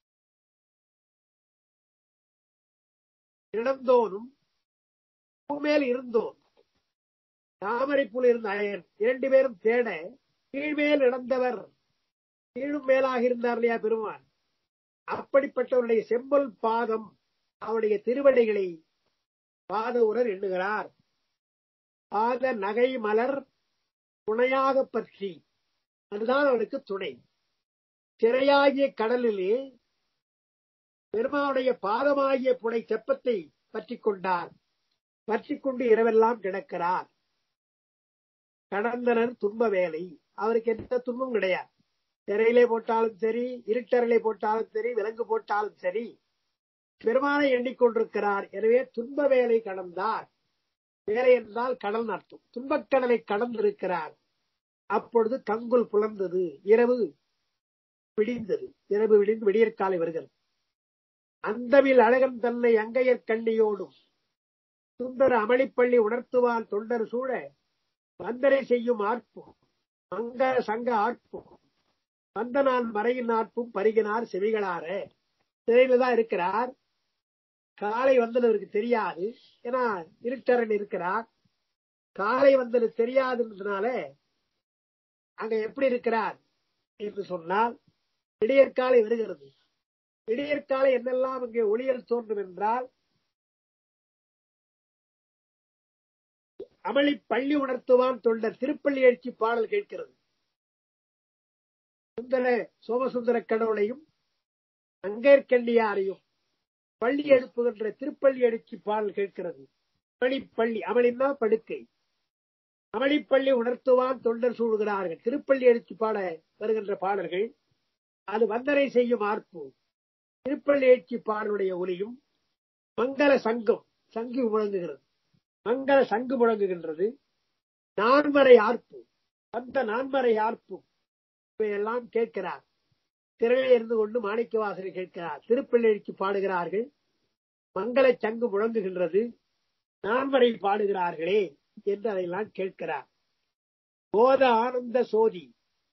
கிடந்தோனும் பூமேல் இருந்தோன் தாமரைப்புல இருந்த அயன் இரண்டு பேரும் தேட கீழ்மேல் நடந்தவர் கீழும் மேலாக இருந்தார் இல்லையா பெருமான் அப்படிப்பட்டவருடைய செம்பல் பாதம் அவருடைய திருவடிகளை பாத உரர் எண்ணுகிறார் பாத நகை மலர் துணையாக பற்றி அதுதான் அவனுக்கு துணை திரையாகிய கடலிலே பெருமானுடைய பாதமாகிய புடை தெப்பத்தை பற்றிக் கொண்டார் பற்றிக் கொண்டு இரவெல்லாம் கிடக்கிறார் கடந்தனர் துன்ப வேலை அவருக்கு எந்த துன்பம் கிடையாது திரையிலே போட்டாலும் சரி இருட்டறையிலே போட்டாலும் சரி விலங்கு போட்டாலும் சரி பெருமானை எண்ணிக்கொண்டிருக்கிறார் எனவே துன்ப வேலை கடந்தார் வேலை என்றால் கடல் அர்த்தம் துன்பக்கடலை கடந்திருக்கிறார் அப்பொழுது கங்குல் புலர்ந்தது இரவு விடிந்தது இரவு விடிந்து விடியற்காலை வருகிறது அந்தவில் அழகன் தன்னை அங்கையர் கண்ணியோடும் சுந்தர அமளிப்பள்ளி உணர்த்துவான் தொண்டர் சூழ வந்தனை செய்யும் ஆர்ப்பும் மங்க சங்க ஆர்ப்பும் வந்தனான் மறையின் ஆர்ப்பும் பருகினார் செவிகளார சிறையில தான் இருக்கிறார் காலை வந்தது அவருக்கு தெரியாது ஏன்னா இருட்டரன் இருக்கிறார் காலை வந்தது தெரியாதுன்றதுனால அங்க எப்படி இருக்கிறார் என்று சொன்னால் விடியற்காலை வருகிறது விடியற்காலை என்னெல்லாம் இங்கே ஒளியல் தோன்றும் என்றால் அமளி பள்ளி உணர்த்துவான் தொண்டர் திருப்பள்ளி எழுச்சி பாடல் கேட்கிறது சுந்தர சோமசுந்தர கடவுளையும் அங்கேற்கண்ணியாரையும் பள்ளி எழுப்புகின்ற திருப்பள்ளி எழுச்சி பாடல் கேட்கிறது அமளிப்பள்ளி அமளின்னா படுக்கை அமளிப்பள்ளி உணர்த்துவான் தொண்டர் சூடுகிறார்கள் திருப்பள்ளி எழுச்சி பாட வருகின்ற பாடல்கள் அது வந்தனை செய்யும் ஆர்ப்பு திருப்பள்ளி எழுச்சி பாடலுடைய ஒலியும் மங்கள சங்கம் சங்கு முழங்குகிறது மங்கள சங்கு முழங்குகின்றது நான்மறை ஆர்ப்பு அந்த நான்மறை ஆர்ப்பு இவையெல்லாம் கேட்கிறார் திரையிலே இருந்து கொண்டு மாணிக்க வாசனை கேட்கிறார் திருப்பள்ளிக்கு பாடுகிறார்கள் மங்கள சங்கு முழங்குகின்றது நான்மறை பாடுகிறார்களே என்று அதையெல்லாம் கேட்கிறார் போத ஆனந்த சோதி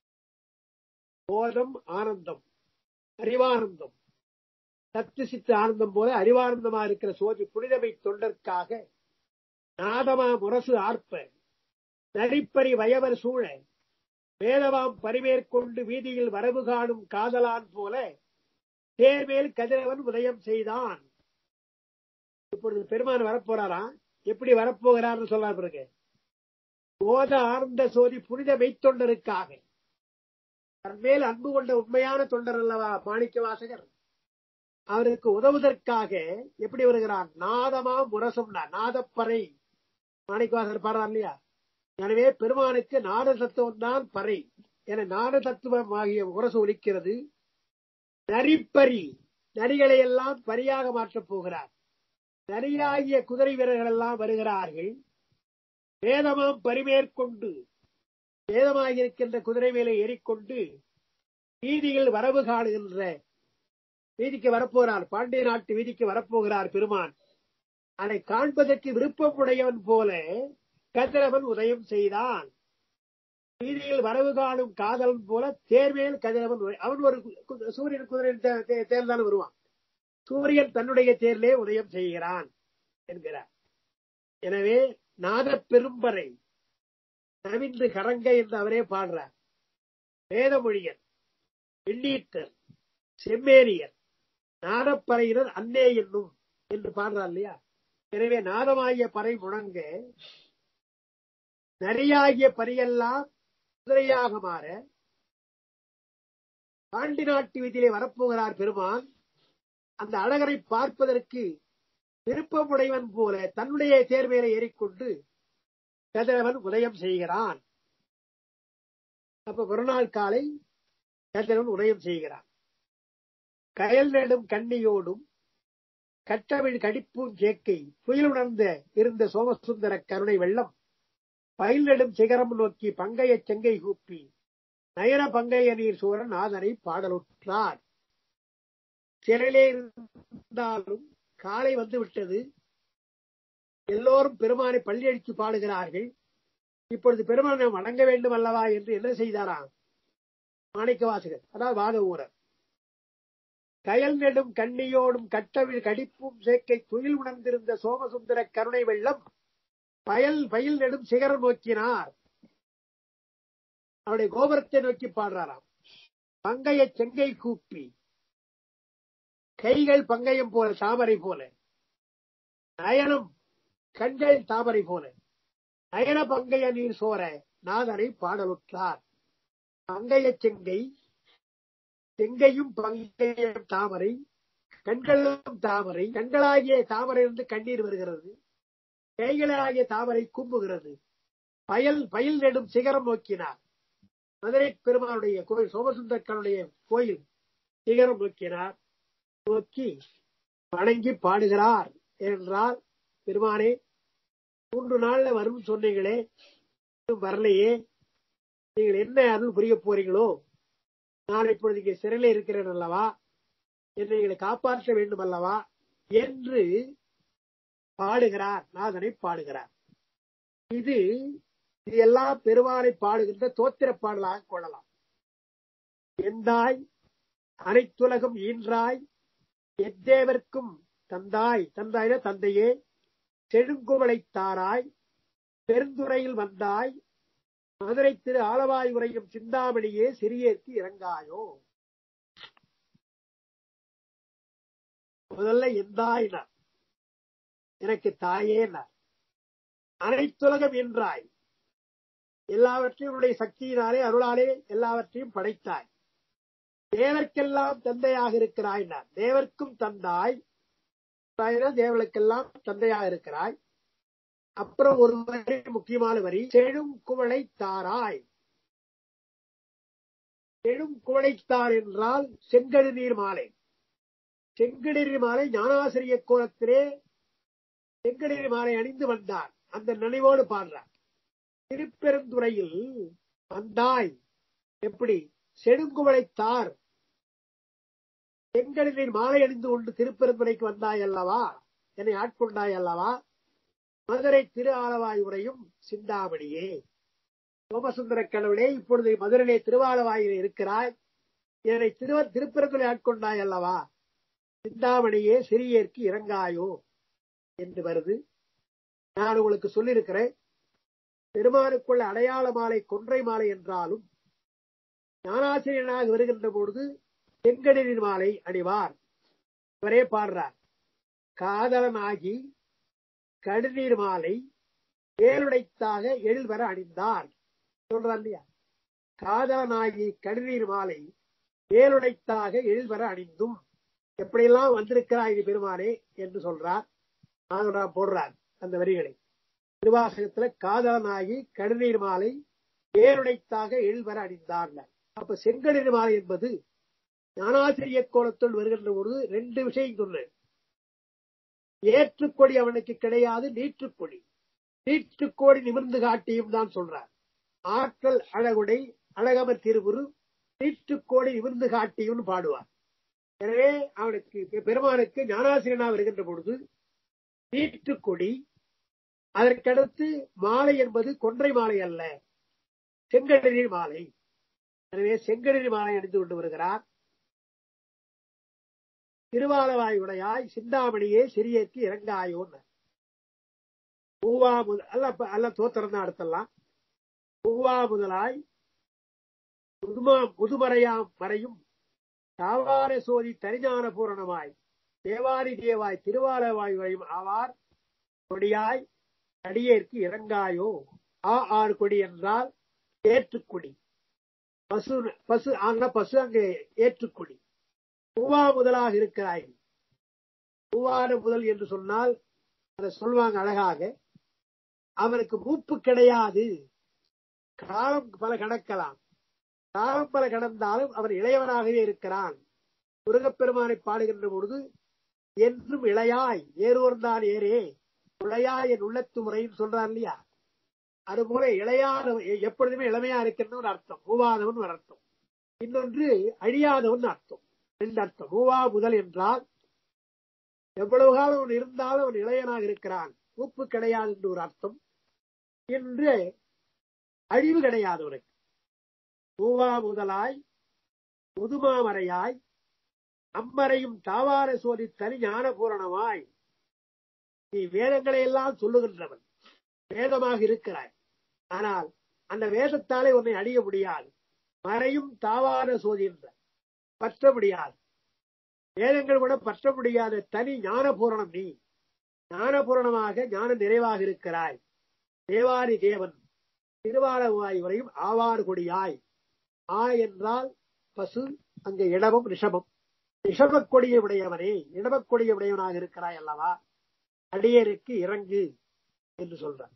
போதம் ஆனந்தம் அறிவானந்தம் சத்து சித்து ஆனந்தம் போல அறிவானந்தமா இருக்கிற சோதி புனிதமை தொண்டற்காக நாதமா முரசு ஆர்ப்ப நரிப்பறி வயவர் சூழ வேதவாம் பரிமேற்கொண்டு வீதியில் வரவு காணும் காதலான் போல தேர்மேல் கதிரவன் உதயம் செய்தான் இப்பொழுது பெருமான் வரப்போறாராம் எப்படி வரப்போகிறார்னு சொல்றார் பிறகு போத ஆர்ந்த சோதி புனித மெய்த்தொண்டருக்காக தன்மேல் அன்பு கொண்ட உண்மையான தொண்டர் அல்லவா மாணிக்க வாசகர் அவருக்கு உதவுவதற்காக எப்படி வருகிறார் நாதமா முரசம்னா நாதப்பறை மாணிக்கவாசகர் பாடுறார் இல்லையா எனவே பெருமானுக்கு நாட தத்துவம் தான் பறை என நாட தத்துவம் ஆகிய முரசு ஒலிக்கிறது நரிப்பரி நரிகளை எல்லாம் பரியாக மாற்றப் போகிறார் நரியாகிய குதிரை வீரர்கள் எல்லாம் வருகிறார்கள் வேதமாம் பரிமேற்கொண்டு வேதமாக இருக்கின்ற குதிரை மேலே ஏறிக்கொண்டு வீதியில் வரவு காணுகின்ற வீதிக்கு வரப்போகிறார் பாண்டிய நாட்டு வீதிக்கு வரப்போகிறார் பெருமான் அதை காண்பதற்கு விருப்பமுடையவன் போல கதிரவன் உதயம் செய்தான் வீதியில் வரவு காணும் காதலன் போல தேர்மேல் கதிரவன் உதயம். அவன் ஒரு கு- சூரியன் குதிரையின் தே- தே- தேர்தான் தான் வருவான் சூரியன் தன்னுடைய தேர்லே உதயம் செய்கிறான் என்கிறார் எனவே நாத பெரும்பறை நவின்று கரங்க என்று அவரே பாடுறார் வேதமொழியர் வெள்ளீட்டர் செம்மேனியர் நாதப்பறையினர் அன்னே என்னும் என்று பாடுறார் இல்லையா எனவே நாதமாகிய பறை முழங்க நரியாகிய பரியெல்லாம் குதிரையாக மாற பாண்டி நாட்டு வீதியிலே வரப்போகிறார் பெருமான் அந்த அழகரை பார்ப்பதற்கு விருப்பமுடையவன் போல தன்னுடைய தேர்மையில ஏறிக்கொண்டு கதிரவன் உதயம் செய்கிறான் அப்ப மறுநாள் காலை கதிரவன் உதயம் செய்கிறான் கயல் நெடும் கண்ணியோடும் கட்டவிழ் கடிப்பும் சேக்கை புயல் உணர்ந்த இருந்த சோமசுந்தர கருணை வெள்ளம் பயில் நெடும் சிகரம் நோக்கி பங்கைய செங்கை கூப்பி நயன பங்கைய நீர் சூரன் நாதனை பாடலுற்றார் சிறையிலே இருந்தாலும் காலை வந்து விட்டது எல்லோரும் பெருமானை பள்ளியடித்து பாடுகிறார்கள் இப்பொழுது பெருமானை வணங்க வேண்டும் அல்லவா என்று என்ன செய்தாராம் மாணிக்க வாசகர் அதாவது வாத ஊரர் கயல் நெடும் கண்ணியோடும் கட்டவிழ் கடிப்பும் சேக்கை துயில் உணர்ந்திருந்த சோமசுந்தர கருணை வெள்ளம் பயல் பயில் நெடும் சிகரம் நோக்கினார் அவருடைய கோபுரத்தை நோக்கி பாடுறாராம் பங்கைய செங்கை கூப்பி கைகள் பங்கயம் போல தாமரை போல நயனம் கண்கள் தாமரை போல நயன பங்கைய நீர் சோர நாதனை பாடலுற்றார் பங்கைய செங்கை செங்கையும் பங்கையும் தாமரை கண்களும் தாமரை கண்களாகிய தாமரை இருந்து கண்ணீர் வருகிறது கைகளாகிய தாமரை கும்புகிறது பயல் பயில் நெடும் சிகரம் நோக்கினார் மதுரை பெருமானுடைய கோயில் சோமசுந்தரக்கனுடைய கோயில் சிகரம் நோக்கினார் நோக்கி வணங்கி பாடுகிறார் என்றால் பெருமானே மூன்று நாள்ல வரும் சொன்னீங்களே இன்னும் வரலையே நீங்கள் என்ன அருள் புரிய போறீங்களோ நான் இப்பொழுது இங்கே சிறையில் இருக்கிறேன் அல்லவா என்னை எங்களை காப்பாற்ற வேண்டும் அல்லவா என்று பாடுகிறார் நாதனை பாடுகிறார் இது இது எல்லாம் பெருமானை பாடுகின்ற தோத்திர பாடலாக கொள்ளலாம் எந்தாய் அனைத்துலகம் ஈன்றாய் எத்தேவர்க்கும் தந்தாய் தந்தாயின தந்தையே செழுங்குவளை தாராய் பெருந்துறையில் வந்தாய் மதுரை திரு ஆலவாய் உரையும் சிந்தாமணியே சிறியேற்கு இறங்காயோ முதல்ல எந்தாயினார் எனக்கு தாயேனார் அனைத்துலகம் என்றாய் எல்லாவற்றையும் உன்னுடைய சக்தியினாலே அருளாலே எல்லாவற்றையும் படைத்தாய் தேவர்க்கெல்லாம் தந்தையாக இருக்கிறாய் தேவர்க்கும் தந்தாய் தேவர்களுக்கெல்லாம் தந்தையாக இருக்கிறாய் அப்புறம் ஒரு வரி முக்கியமான வரி செழும் குவளை தாராய் செழும் குவளைத்தார் என்றால் செங்கடு நீர் மாலை செங்கடு நீர் மாலை ஞானாசிரிய கோலத்திலே செங்கடு நீர் மாலை அணிந்து வந்தார் அந்த நினைவோடு பாடுறார் திருப்பெருந்துறையில் வந்தாய் எப்படி செடுங்குவளைத்தார் செங்கடலில் மாலை அணிந்து கொண்டு திருப்பெருந்துறைக்கு வந்தாய் அல்லவா என்னை ஆட்கொண்டாய் அல்லவா மதுரை திரு ஆலவாய் உரையும் சிந்தாமணியே சோமசுந்தர கடவுளே இப்பொழுது மதுரையிலே திருவாலவாயில் இருக்கிறாய் என்னை திருவ திருப்பெருந்துறை ஆட்கொண்டாய் அல்லவா சிந்தாமணியே சிறியேற்கு இறங்காயோ என்று வருது நான் உங்களுக்கு சொல்லியிருக்கிறேன் பெருமானுக்குள்ள அடையாள மாலை கொன்றை மாலை என்றாலும் ஞானாசிரியனாக வருகின்ற பொழுது செங்கடலின் மாலை அணிவார் இவரே பாடுறார் காதலனாகி கடுநீர் மாலை ஏழுடைத்தாக எழில்வர அணிந்தார் சொல்றார் இல்லையா காதலனாகி கடுநீர் மாலை ஏழுடைத்தாக எழில்வர அணிந்தும் எப்படியெல்லாம் வந்திருக்கிறாய் இது பெருமானே என்று சொல்றார் நாகரா போடுறார் அந்த வரிகளை திருவாசகத்துல காதலனாகி கடுநீர் மாலை ஏழுடைத்தாக எழில்வர அணிந்தார் அப்ப செங்கடீர் மாலை என்பது ஞானாசிரிய கோலத்துள் வருகின்ற பொழுது ரெண்டு விஷயம் சொன்னேன் ஏற்றுக்கொடி அவனுக்கு கிடையாது நீற்றுக்கொடி நீற்றுக்கோடி நிமிர்ந்து காட்டியும் தான் சொல்றார் ஆற்றல் அழகுடை அழகமர் திருவுரு நீற்றுக்கோடி நிமிர்ந்து காட்டியும் பாடுவார் எனவே அவனுக்கு பெருமானுக்கு ஞானாசிரியனா வருகின்ற பொழுது நீற்றுக்கொடி அதற்கடுத்து மாலை என்பது கொன்றை மாலை அல்ல செங்கடலில் மாலை எனவே செங்கடலில் மாலை அணிந்து கொண்டு வருகிறார் திருவாலவாய் உடையாய் சிந்தாமணியே சிறியக்கு இறங்காயோன்னு பூவா முதல் அல்ல அல்ல தோத்திரம் தான் அடுத்தலாம் பூவா முதலாய் முதுமா முதுமறையாம் மறையும் தாவார சோதி தரிஞான பூரணமாய் தேவாரி தேவாய் திருவாலவாய் வரையும் ஆவார் கொடியாய் அடியேற்கு இறங்காயோ ஆ ஆறு கொடி என்றால் ஏற்றுக்கொடி பசு பசு ஆன பசு அங்கே ஏற்றுக்கொடி பூவா முதலாக இருக்கிறாய் பூவான முதல் என்று சொன்னால் அதை சொல்வாங்க அழகாக அவனுக்கு மூப்பு கிடையாது காலம் பல கடக்கலாம் காலம் பல கடந்தாலும் அவன் இளையவனாகவே இருக்கிறான் முருகப்பெருமானை பாடுகின்ற பொழுது என்றும் இளையாய் ஏறுவர்தான் ஏரே இளையாய் என் உள்ளத்து முறைன்னு சொல்றான் இல்லையா அதுபோல இளையான எப்பொழுதுமே இளமையா இருக்கின்ற ஒரு அர்த்தம் பூவாதவன் ஒரு அர்த்தம் இன்னொன்று அழியாதவன் அர்த்தம் ரெண்டு அர்த்தம் பூவா முதல் என்றால் எவ்வளவு காலம் அவன் இருந்தாலும் அவன் இளையனாக இருக்கிறான் உப்பு கிடையாது என்று ஒரு அர்த்தம் என்று அழிவு கிடையாது உனக்கு பூவா முதலாய் முதுமாமறையாய் அம்மறையும் தாவார சோதி தனி ஞான பூரணமாய் நீ வேதங்களை எல்லாம் சொல்லுகின்றவன் வேதமாக இருக்கிறாய் ஆனால் அந்த வேதத்தாலே உன்னை அழிய முடியாது மறையும் தாவார சோதி என்ற பற்ற முடியாது வேதங்கள் கூட பற்ற முடியாத தனி ஞான பூரணம் நீ ஞான பூரணமாக ஞான நிறைவாக இருக்கிறாய் தேவாரி தேவன் திருவாரவாய் வரையும் ஆவாறு கொடியாய் ஆ என்றால் பசு அங்க இடமும் ரிஷபம் ரிஷபக் கொடியை உடையவனே இடமக் கொடியை உடையவனாக இருக்கிறாய் அல்லவா அடியருக்கு இறங்கு என்று சொல்றார்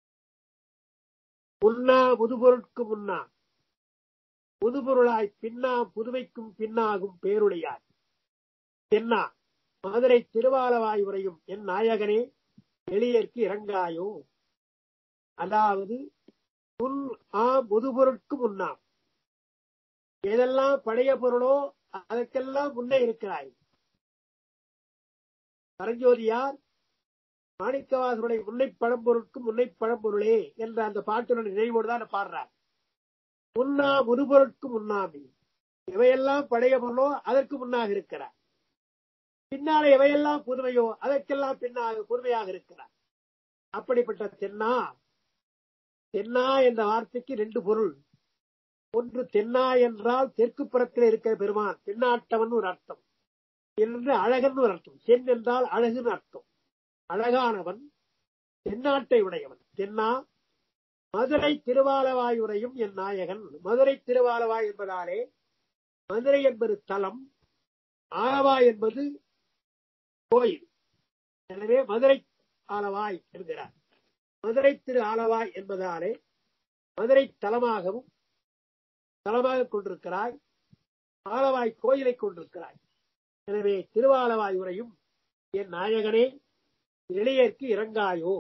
முன்னா முதுபொருட்கு முன்னா புதுபொருளாய் பின்னா புதுமைக்கும் பின்னாகும் பேருடையாய் தென்னா மதுரை திருவாலவாய் உரையும் என் நாயகனே எளியர்க்கு இறங்காயோ அதாவது உன் ஆ முதுபொருட்கு முன்னா எதெல்லாம் பழைய பொருளோ அதற்கெல்லாம் முன்னே இருக்கிறாய் பரஞ்சோதியார் மாணிக்கவாசருடைய முன்னை பழம்பொருட்கும் முன்னை பழம்பொருளே என்ற அந்த பாட்டுடன் நினைவோடு தான் பாடுறார் முன்னா முதுபொருட்கு முன்னாமி எவையெல்லாம் பழைய பொருளோ அதற்கு முன்னாக இருக்கிறார் பின்னால எவையெல்லாம் புதுமையோ அதற்கெல்லாம் பின்னாக புதுமையாக இருக்கிறார் அப்படிப்பட்ட தென்னா தென்னா என்ற வார்த்தைக்கு ரெண்டு பொருள் ஒன்று தென்னா என்றால் தெற்கு புறத்தில் இருக்கிற பெருமான் தென்னாட்டவன் ஒரு அர்த்தம் என்று அழகன் ஒரு அர்த்தம் தென் என்றால் அழகுன்னு அர்த்தம் அழகானவன் தென்னாட்டை உடையவன் தென்னா மதுரை திருவாலவாய் உரையும் என் நாயகன் மதுரை திருவாலவாய் என்பதாலே மதுரை என்பது தலம் ஆலவாய் என்பது கோயில் எனவே மதுரை ஆலவாய் என்கிறார் மதுரை திரு ஆலவாய் என்பதாலே மதுரை தலமாகவும் தலமாக கொண்டிருக்கிறாய் ஆலவாய் கோயிலை கொண்டிருக்கிறாய் எனவே திருவாலவாய் உரையும் என் நாயகனே இளையர்க்கு இறங்காயோ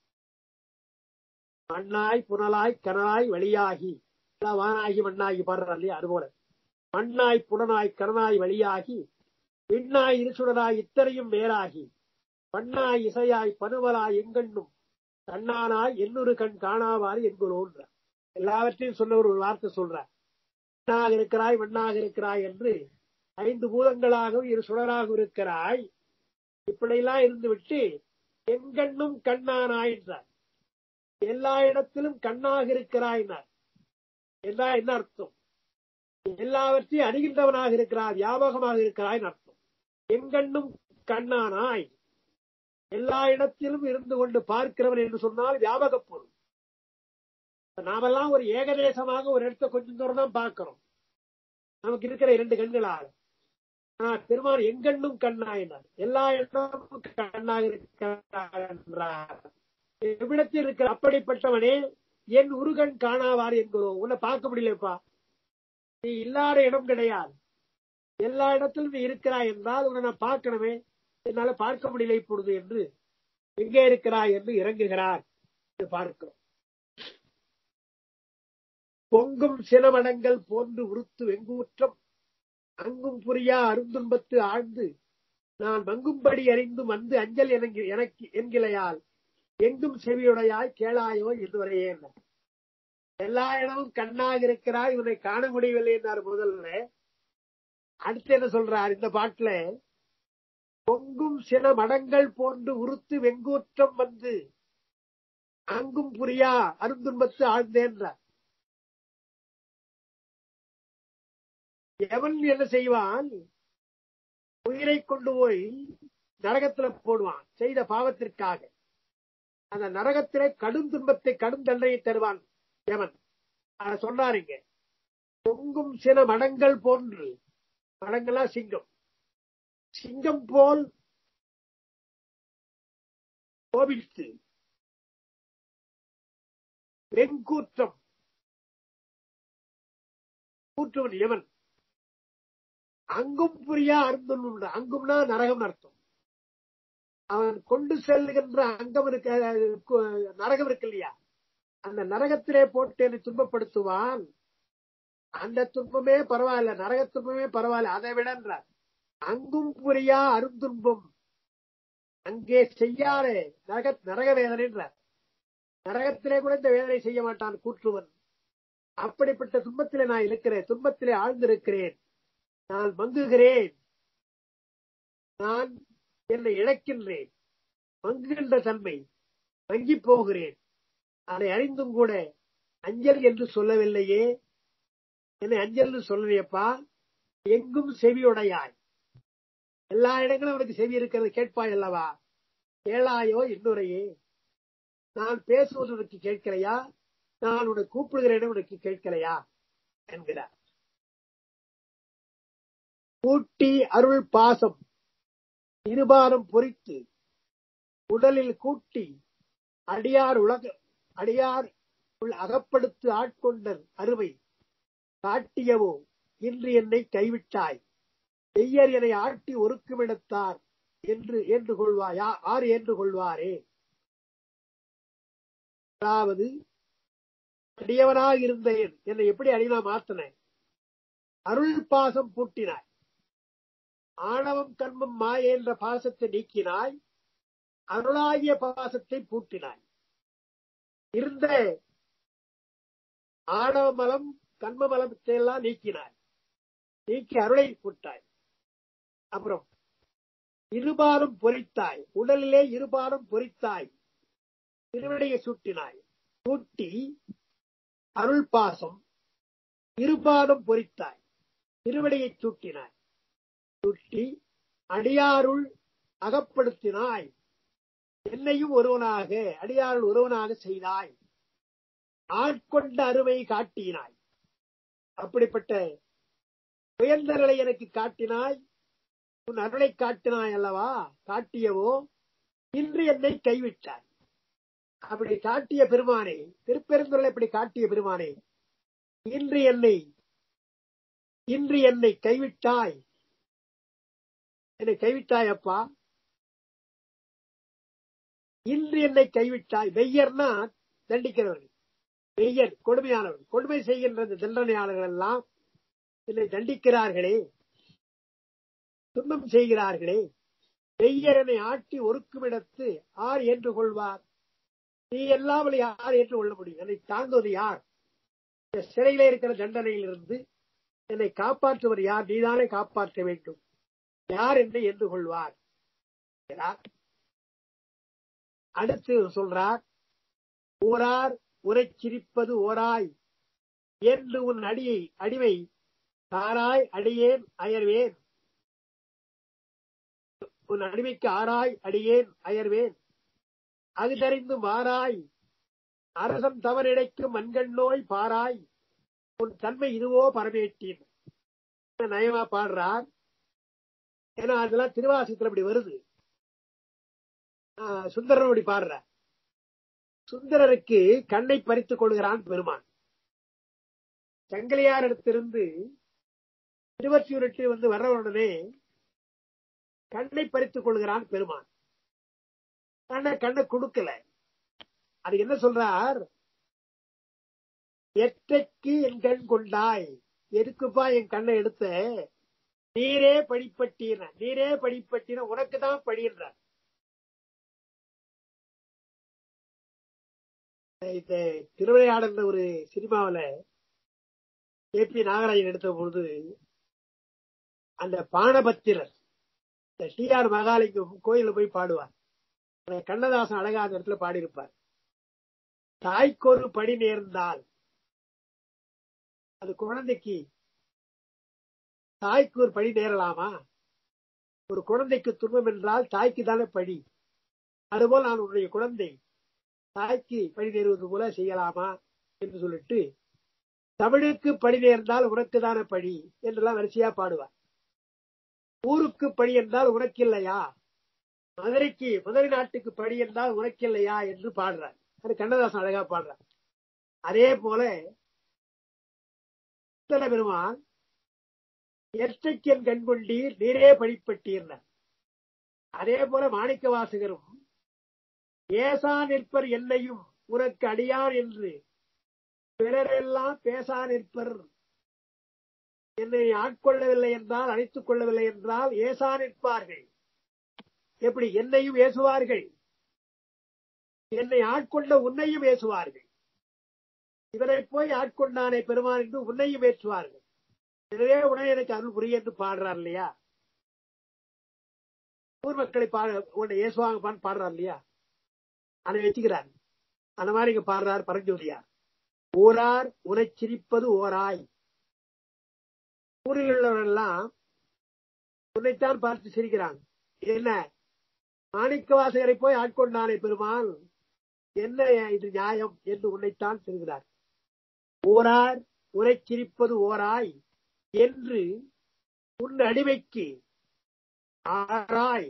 மண்ணாய் புனலாய் கனலாய் வழியாகி வானாகி மண்ணாகி பாடுறார் இல்லையா அதுபோல மண்ணாய் புனனாய் கனனாய் வழியாகி விண்ணாய் இருசுடராய் இத்தனையும் வேறாகி பண்ணாய் இசையாய் பனுவலாய் எங்கண்ணும் கண்ணானாய் என்னொரு கண் காணாவாறு என்கிறோன்ற எல்லாவற்றையும் சொன்ன ஒரு வார்த்தை சொல்றார் மண்ணாக இருக்கிறாய் மண்ணாக இருக்கிறாய் என்று ஐந்து பூதங்களாகவும் இரு சுடராகவும் இருக்கிறாய் இப்படியெல்லாம் இருந்து விட்டு எங்கண்ணும் கண்ணானாய் என்றார் எல்லா இடத்திலும் கண்ணாக இருக்கிறாய்னார் என்றா என்ன அர்த்தம் எல்லாவற்றையும் அறிகின்றவனாக இருக்கிறார் வியாபகமாக இருக்கிறாய் அர்த்தம் எங்கண்ணும் கண்ணானாய் எல்லா இடத்திலும் இருந்து கொண்டு பார்க்கிறவன் என்று சொன்னால் வியாபக பொருள் நாமெல்லாம் ஒரு ஏகதேசமாக ஒரு இடத்த கொஞ்சம் தூரம் தான் பார்க்கிறோம் நமக்கு இருக்கிற இரண்டு கண்களாக பெருமான் எங்கண்ணும் கண்ணாயினார் எல்லா இடமும் கண்ணாக இருக்கிறார் எவ்விடத்தில் இருக்கிற அப்படிப்பட்டவனே என் உருகன் காணாவார் என்கிறோம் உன்னை பார்க்க முடியலப்பா நீ இல்லாத இடம் கிடையாது எல்லா இடத்திலும் நீ இருக்கிறாய் என்றால் உன்னை நான் பார்க்கணுமே என்னால பார்க்க முடியல இப்பொழுது என்று எங்கே இருக்கிறாய் என்று இறங்குகிறார் என்று பார்க்கிறோம் பொங்கும் சினமடங்கள் போன்று உருத்து வெங்கூற்றம் அங்கும் புரியா அருந்துன்பத்து ஆழ்ந்து நான் மங்கும்படி அறிந்தும் வந்து அஞ்சல் எனக்கு என்கிளையால் எங்கும் செவியுடையாய் கேளாயோ என்று வரையே எல்லா இடமும் கண்ணாக இருக்கிறாய் இவனை காண முடியவில்லை என்றார் முதல்ல அடுத்து என்ன சொல்றார் இந்த பாட்டுல பொங்கும் சில மடங்கள் போன்று உருத்து வெங்கூற்றம் வந்து அங்கும் புரியா அருந்துன்பத்து ஆழ்ந்தேன்றார் எவன் என்ன செய்வான் உயிரை கொண்டு போய் நரகத்துல போடுவான் செய்த பாவத்திற்காக அந்த நரகத்திலே கடும் துன்பத்தை கடும் தண்டனை தருவான் எவன் அத சொன்னாருங்க பொங்கும் சில மடங்கள் போன்று மடங்களா சிங்கம் சிங்கம் போல் கோபித்து வெங்கூற்றம் கூற்றுவன் எவன் அங்கும் புரியா அருந்துள்ள அங்கும்னா நரகம் அர்த்தம் அவன் கொண்டு செல்லுகின்ற அங்கம் இருக்க நரகம் இருக்கு இல்லையா அந்த நரகத்திலே போட்டு என்னை துன்பப்படுத்துவான் அந்த துன்பமே பரவாயில்ல நரக துன்பமே பரவாயில்ல அதை விடன்றார் அங்கும் புரியா அருந்துன்பம் அங்கே செய்யாதே நரக நரக வேதனைன்றார் நரகத்திலே கூட இந்த வேதனை செய்ய மாட்டான் கூற்றுவன் அப்படிப்பட்ட துன்பத்திலே நான் இருக்கிறேன் துன்பத்திலே ஆழ்ந்திருக்கிறேன் நான் மங்குகிறேன் நான் என்னை இழக்கின்றேன் மங்குகின்ற தன்மை மங்கி போகிறேன் அதை அறிந்தும் கூட அஞ்சல் என்று சொல்லவில்லையே என்னை அஞ்சல் சொல்லலையப்பா எங்கும் செவியுடையாய் எல்லா இடங்களும் அவனுக்கு செவி இருக்கிறது கேட்பாய் அல்லவா கேளாயோ இன்னுரையே நான் பேசுவது உனக்கு கேட்கலையா நான் உனக்கு கூப்பிடுகிறேன் உனக்கு கேட்கலையா என்கிறார் கூட்டி அருள் பாசம் இருபாரம் பொறித்து உடலில் கூட்டி அடியார் உலக அடியார் உள் அகப்படுத்து ஆட்கொண்டல் அருமை காட்டியவோ இன்று என்னை கைவிட்டாய் பெய்யர் என்னை ஆட்டி ஒருக்குமிடத்தார் என்று ஏன்று கொள்வாயா ஆர் ஏன்று கொள்வாரே அதாவது அடியவனாக இருந்த என் என்னை எப்படி அடினா மாத்தினேன் அருள் பாசம் பூட்டினாய் ஆணவம் கர்மம் மாய என்ற பாசத்தை நீக்கினாய் அருளாகிய பாசத்தை பூட்டினாய் இருந்த ஆணவ மலம் கண்ம மலத்தை எல்லாம் நீக்கினாய் நீக்கி அருளை பூட்டாய் அப்புறம் இருபாலும் பொறித்தாய் உடலிலே இருபாலும் பொறித்தாய் திருவடியை சூட்டினாய் சூட்டி அருள் பாசம் இருபாலும் பொறித்தாய் திருவடியை சூட்டினாய் சுட்டி அடியாருள் அகப்படுத்தினாய் என்னையும் ஒருவனாக அடியாருள் ஒருவனாக செய்தாய் ஆட்கொண்ட அருமை காட்டினாய் அப்படிப்பட்ட உயர்ந்தர்களை எனக்கு காட்டினாய் உன் அருளை காட்டினாய் அல்லவா காட்டியவோ இன்று என்னை கைவிட்டாய் அப்படி காட்டிய பெருமானே திருப்பெருந்துரை இப்படி காட்டிய பெருமானே இன்று என்னை இன்று என்னை கைவிட்டாய் என்னை கைவிட்டாய் அப்பா இன்று என்னை கைவிட்டாய் வெய்யர்னா தண்டிக்கிறவர்கள் வெய்யர் கொடுமையானவர்கள் கொடுமை செய்கின்ற இந்த தண்டனையாளர்கள் எல்லாம் என்னை தண்டிக்கிறார்களே துன்பம் செய்கிறார்களே வெய்யர் என்னை ஆட்டி ஒருக்குமிடத்து ஆர் என்று கொள்வார் நீ எல்லாமல் யார் என்று கொள்ள முடியும் என்னை தாங்குவது யார் இந்த சிறையில இருக்கிற தண்டனையிலிருந்து என்னை காப்பாற்றுவர் யார் நீதானே காப்பாற்ற வேண்டும் யார் என்று என்று கொள்வார் அடுத்து சொல்றார் ஓரார் உரை சிரிப்பது ஓராய் என்று உன் அடியை அடிமை தாராய் அடியேன் அயர்வேன் உன் அடிமைக்கு ஆராய் அடியேன் அயர்வேன் அகுதறிந்து மாறாய் அரசன் தவறிடைக்கும் மண்கண் நோய் பாராய் உன் தன்மை இதுவோ பரமேட்டின் நயமா பாடுறார் ஏன்னா அதெல்லாம் திருவாசகத்தில் அப்படி வருது சுந்தரன் அப்படி பாடுற சுந்தரருக்கு கண்ணை பறித்துக் கொள்கிறான் பெருமான் சங்கிலியார் இடத்திலிருந்து திருவற்றியூரிட்டு வந்து வர்ற உடனே கண்ணை பறித்துக் கொள்கிறான் பெருமான் கண்ணை கண்ணை கொடுக்கல அது என்ன சொல்றார் எற்றைக்கு என் கண் கொண்டாய் எதுக்குப்பா என் கண்ணை எடுத்த நீரே படிப்பட்டீன நீரே படிப்பட்டீன உனக்கு தான் படின்ற இந்த திருவிளையாடல் ஒரு சினிமாவில ஏ பி நாகராஜன் எடுத்த பொழுது அந்த பானபத்திரர் இந்த டி ஆர் மகாலிங்கம் கோயில போய் பாடுவார் கண்ணதாசன் அழகா அந்த இடத்துல பாடியிருப்பார் தாய்க்கொரு படி நேர்ந்தால் அது குழந்தைக்கு தாய்க்கு ஒரு படி நேரலாமா ஒரு குழந்தைக்கு துன்பம் என்றால் தாய்க்கு தானே படி அதுபோல் நான் உன்னுடைய குழந்தை தாய்க்கு படி நேருவது போல செய்யலாமா என்று சொல்லிட்டு தமிழுக்கு படி நேர்ந்தால் உனக்கு தானே படி என்றெல்லாம் வரிசையா பாடுவார் ஊருக்கு படி என்றால் உனக்கு இல்லையா மதுரைக்கு மதுரை நாட்டுக்கு படி என்றால் உனக்கு இல்லையா என்று பாடுறார் அது கண்ணதாசன் அழகா பாடுறார் அதே போல பெருமான் எற்றைக்கன் கண்கொண்டீர் நீரே படிப்பட்டீர் அதே போல மாணிக்க வாசகரும் ஏசா நிற்பர் என்னையும் உனக்கு அடியார் என்று பிறரெல்லாம் பேசா நிற்பர் என்னை ஆட்கொள்ளவில்லை என்றால் அழைத்துக் கொள்ளவில்லை என்றால் ஏசா நிற்பார்கள் எப்படி என்னையும் ஏசுவார்கள் என்னை ஆட்கொண்ட உன்னையும் ஏசுவார்கள் இவரை போய் ஆட்கொண்டானே பெருமான் என்று உன்னையும் ஏற்றுவார்கள் எனவே உடனே எனக்கு அருள் புரிய என்று பாடுறார் இல்லையா ஊர் மக்களை பாட உன்னை ஏசுவாங்கப்பான்னு பாடுறார் இல்லையா அதை வச்சுக்கிறார் அந்த மாதிரி இங்க பாடுறார் பரஞ்சோதியார் ஓரார் உரை சிரிப்பது ஓராய் ஊரில் உள்ளவரெல்லாம் உன்னைத்தான் பார்த்து சிரிக்கிறாங்க என்ன மாணிக்க வாசகரை போய் ஆட்கொண்டானே பெருமாள் என்ன இது நியாயம் என்று உன்னைத்தான் சொல்கிறார் ஓரார் உரை சிரிப்பது ஓராய் என்று உன் அடிமைக்கு ஆராய்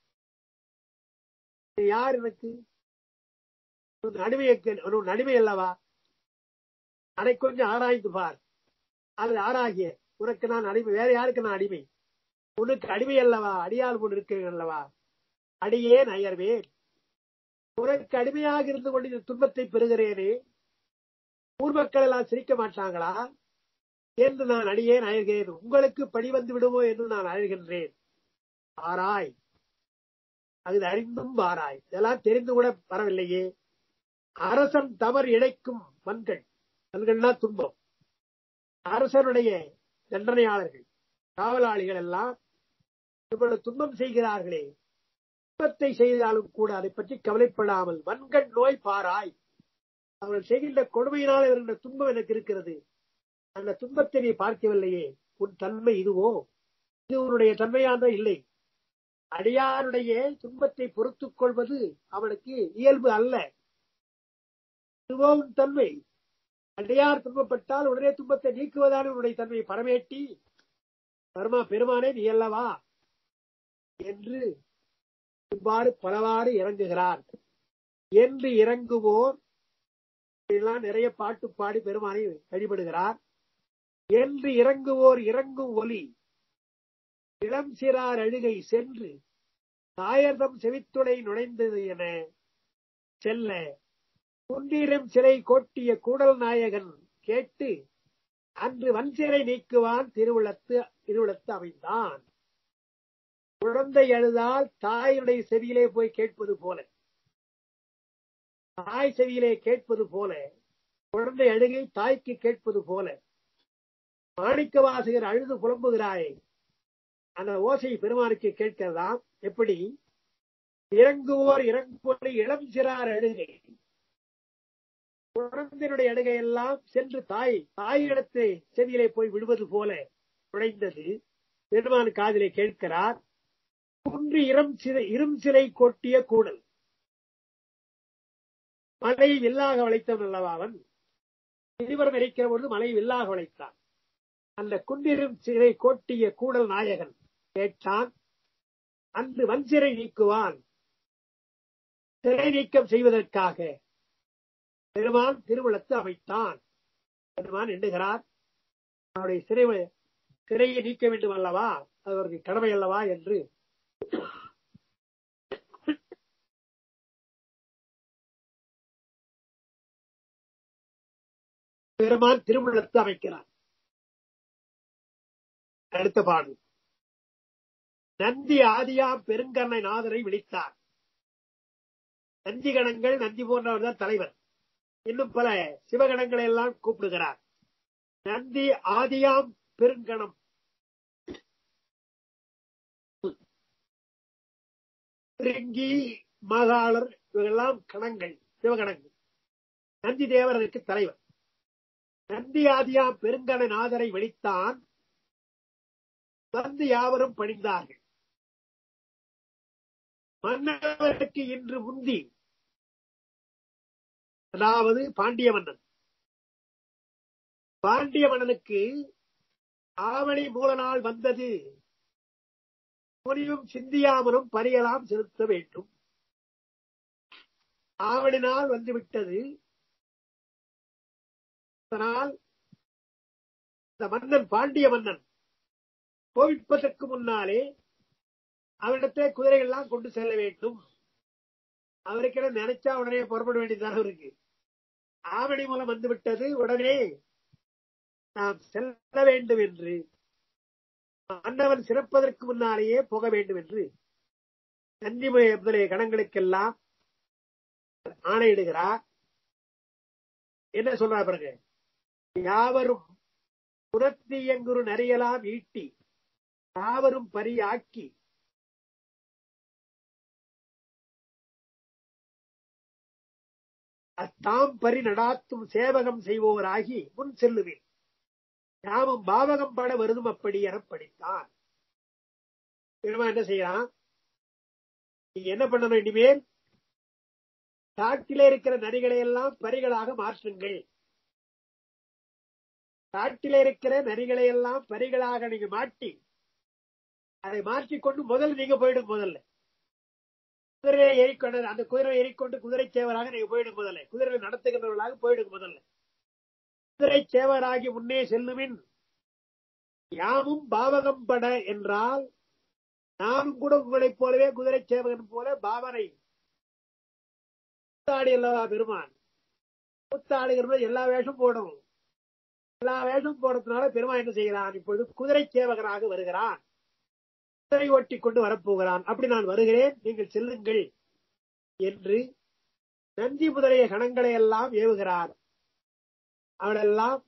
நீ யார் எனக்கு உன் அடிமைக்கு உன் அடிமை அல்லவா அதை கொஞ்சம் ஆராய்ந்து பார் அது ஆராகிய உனக்கு நான் அடிமை வேற யாருக்கு நான் அடிமை உனக்கு அடிமை அல்லவா அடியால் முன் இருக்கிறேன் அல்லவா அடியேன் அயர்வேன் உனக்கு அடிமையாக இருந்து கொண்டு இந்த துன்பத்தை பெறுகிறேனே ஊர் மக்கள் எல்லாம் சிரிக்க மாட்டாங்களா என்று நான் அடியேன் அயர்கிறேன் உங்களுக்கு படி வந்து விடுமோ என்று நான் அழகின்றேன் ஆராய் அது அறிந்தும் வாராய் இதெல்லாம் தெரிந்து கூட வரவில்லையே அரசன் தவறு இழைக்கும் மண்கள் மண்கள்னா துன்பம் அரசனுடைய தண்டனையாளர்கள் காவலாளிகள் எல்லாம் இவ்வளவு துன்பம் செய்கிறார்களே துன்பத்தை செய்தாலும் கூட அதை பற்றி கவலைப்படாமல் வன்கண் நோய் பாராய் அவர்கள் செய்கின்ற கொடுமையினால் வருகின்ற துன்பம் எனக்கு இருக்கிறது அந்த துன்பத்தை நீ பார்க்கவில்லையே உன் தன்மை இதுவோ இது உன்னுடைய தன்மையாக இல்லை அடியாருடைய துன்பத்தை பொறுத்துக் கொள்வது அவனுக்கு இயல்பு அல்ல இதுவோ உன் தன்மை அடியார் துன்பப்பட்டால் உடனே துன்பத்தை நீக்குவதான உன்னுடைய தன்மை பரமேட்டி பரமா பெருமானே நீ அல்லவா என்று இவ்வாறு பலவாறு இறங்குகிறார் என்று இறங்குவோர் எல்லாம் நிறைய பாட்டு பாடி பெருமானை வழிபடுகிறார் என்று இறங்குவோர் இறங்கும் ஒலி இளம் சிறார் அழுகை சென்று தாயர்தம் செவித்துளை நுழைந்தது என செல்ல குன்றிரம் சிலை கோட்டிய கூடல் நாயகன் கேட்டு அன்று வன்சிறை நீக்குவான் திருவுளத்து திருவுளத்து அமைந்தான் குழந்தை அழுதால் தாயுடைய செவியிலே போய் கேட்பது போல தாய் செவியிலே கேட்பது போல குழந்தை அழுகை தாய்க்கு கேட்பது போல மாணிக்க வாசகர் அழுது புலம்புகிறாயே அந்த ஓசை பெருமானுக்கு கேட்கிறதாம் எப்படி இறங்குவோர் இறங்குவோர் இளம் சிறார் அழுகை குழந்தையினுடைய அழுகை எல்லாம் சென்று தாய் தாயிடத்து செவியிலே போய் விடுவது போல நுழைந்தது பெருமான் காதிலே கேட்கிறார் குன்று இரம் சிலை இரும் சிலை கொட்டிய கூடல் மலை வில்லாக வளைத்தவன் அல்லவா அவன் இருவரும் இருக்கிற பொழுது மலை வில்லாக வளைத்தான் அந்த குன்றிரும் சிறை கோட்டிய கூடல் நாயகன் கேட்டான் அன்று வன்சிறை நீக்குவான் சிறை நீக்கம் செய்வதற்காக பெருமான் திருவிழத்து அமைத்தான் பெருமான் எண்ணுகிறார் அவருடைய சிறை சிறையை நீக்க வேண்டும் அல்லவா அது அவருக்கு கடமை அல்லவா என்று பெருமான் திருவிழத்து அமைக்கிறார் அடுத்த பாடல் நந்தி ஆதியாம் பெருங்கண்ணை நாதரை விழித்தார் நந்தி கணங்கள் நந்தி போன்றவர் தான் தலைவர் இன்னும் பல சிவகணங்களை எல்லாம் கூப்பிடுகிறார் நந்தி ஆதியாம் பெருங்கணம் பிரிங்கி மகாளர் இவங்கெல்லாம் கணங்கள் சிவகணங்கள் நந்தி தேவரனுக்கு தலைவர் நந்தி ஆதியா பெருங்கண நாதரை வெளித்தான் வந்து யாவரும் பணிந்தார்கள் மன்னவருக்கு இன்று முந்தி அதாவது பாண்டிய மன்னன் பாண்டிய மன்னனுக்கு ஆவணி மூல நாள் வந்தது முனிவும் சிந்தியாமலும் பரியலாம் செலுத்த வேண்டும் ஆவணி நாள் வந்துவிட்டது அதனால் இந்த மன்னன் பாண்டிய மன்னன் கோவிப்பதற்கு முன்னாலே அவரிடத்திலே குதிரைகள் எல்லாம் கொண்டு செல்ல வேண்டும் அவருக்கு நினைச்சா உடனே புறப்பட வேண்டியதாக இருக்கு ஆவணி மூலம் வந்துவிட்டது உடனே நாம் செல்ல வேண்டும் என்று மன்னவன் சிறப்பதற்கு முன்னாலேயே போக வேண்டும் என்று நந்தி முதலிய கணங்களுக்கெல்லாம் ஆணையிடுகிறார் என்ன சொல்றார் பாருங்க யாவரும் புறத்தியங்குரு நரியலாம் ஈட்டி யாவரும் பரியாக்கி அத்தாம் பரி நடாத்தும் சேவகம் செய்வோராகி முன் செல்லுவேன் யாமும் பாவகம் பட வருதும் அப்படி என படித்தான் பெருமா என்ன செய்யறான் நீ என்ன பண்ணணும் இனிமேல் காட்டிலே இருக்கிற நரிகளை எல்லாம் பரிகளாக மாற்றுங்கள் காட்டிலே இருக்கிற நரிகளை எல்லாம் பரிகளாக நீங்க மாட்டி அதை மாற்றிக்கொண்டு முதல்ல நீங்க போயிடுங்க முதல்ல குதிரையை ஏறிக்கொண்டு அந்த குதிரை ஏறிக்கொண்டு குதிரை சேவராக நீங்க போயிடுங்க முதல்ல குதிரை நடத்துகின்றவர்களாக போயிடுங்க முதல்ல குதிரை சேவராகி முன்னே செல்லுமின் யாமும் பாவகம் பட என்றால் நானும் கூட உங்களைப் போலவே குதிரை சேவகன் போல பாவனை கூத்தாடி அல்லவா பெருமான் கூத்தாடுகிற எல்லா வேஷம் போடணும் எல்லா வேஷம் போடுறதுனால பெருமான் என்ன செய்கிறான் இப்பொழுது குதிரை சேவகனாக வருகிறான் குதிரை ஓட்டி கொண்டு வரப்போகிறான் அப்படி நான் வருகிறேன் நீங்கள் செல்லுங்கள் என்று நந்தி முதலிய கணங்களை எல்லாம் ஏவுகிறார் அவளெல்லாம்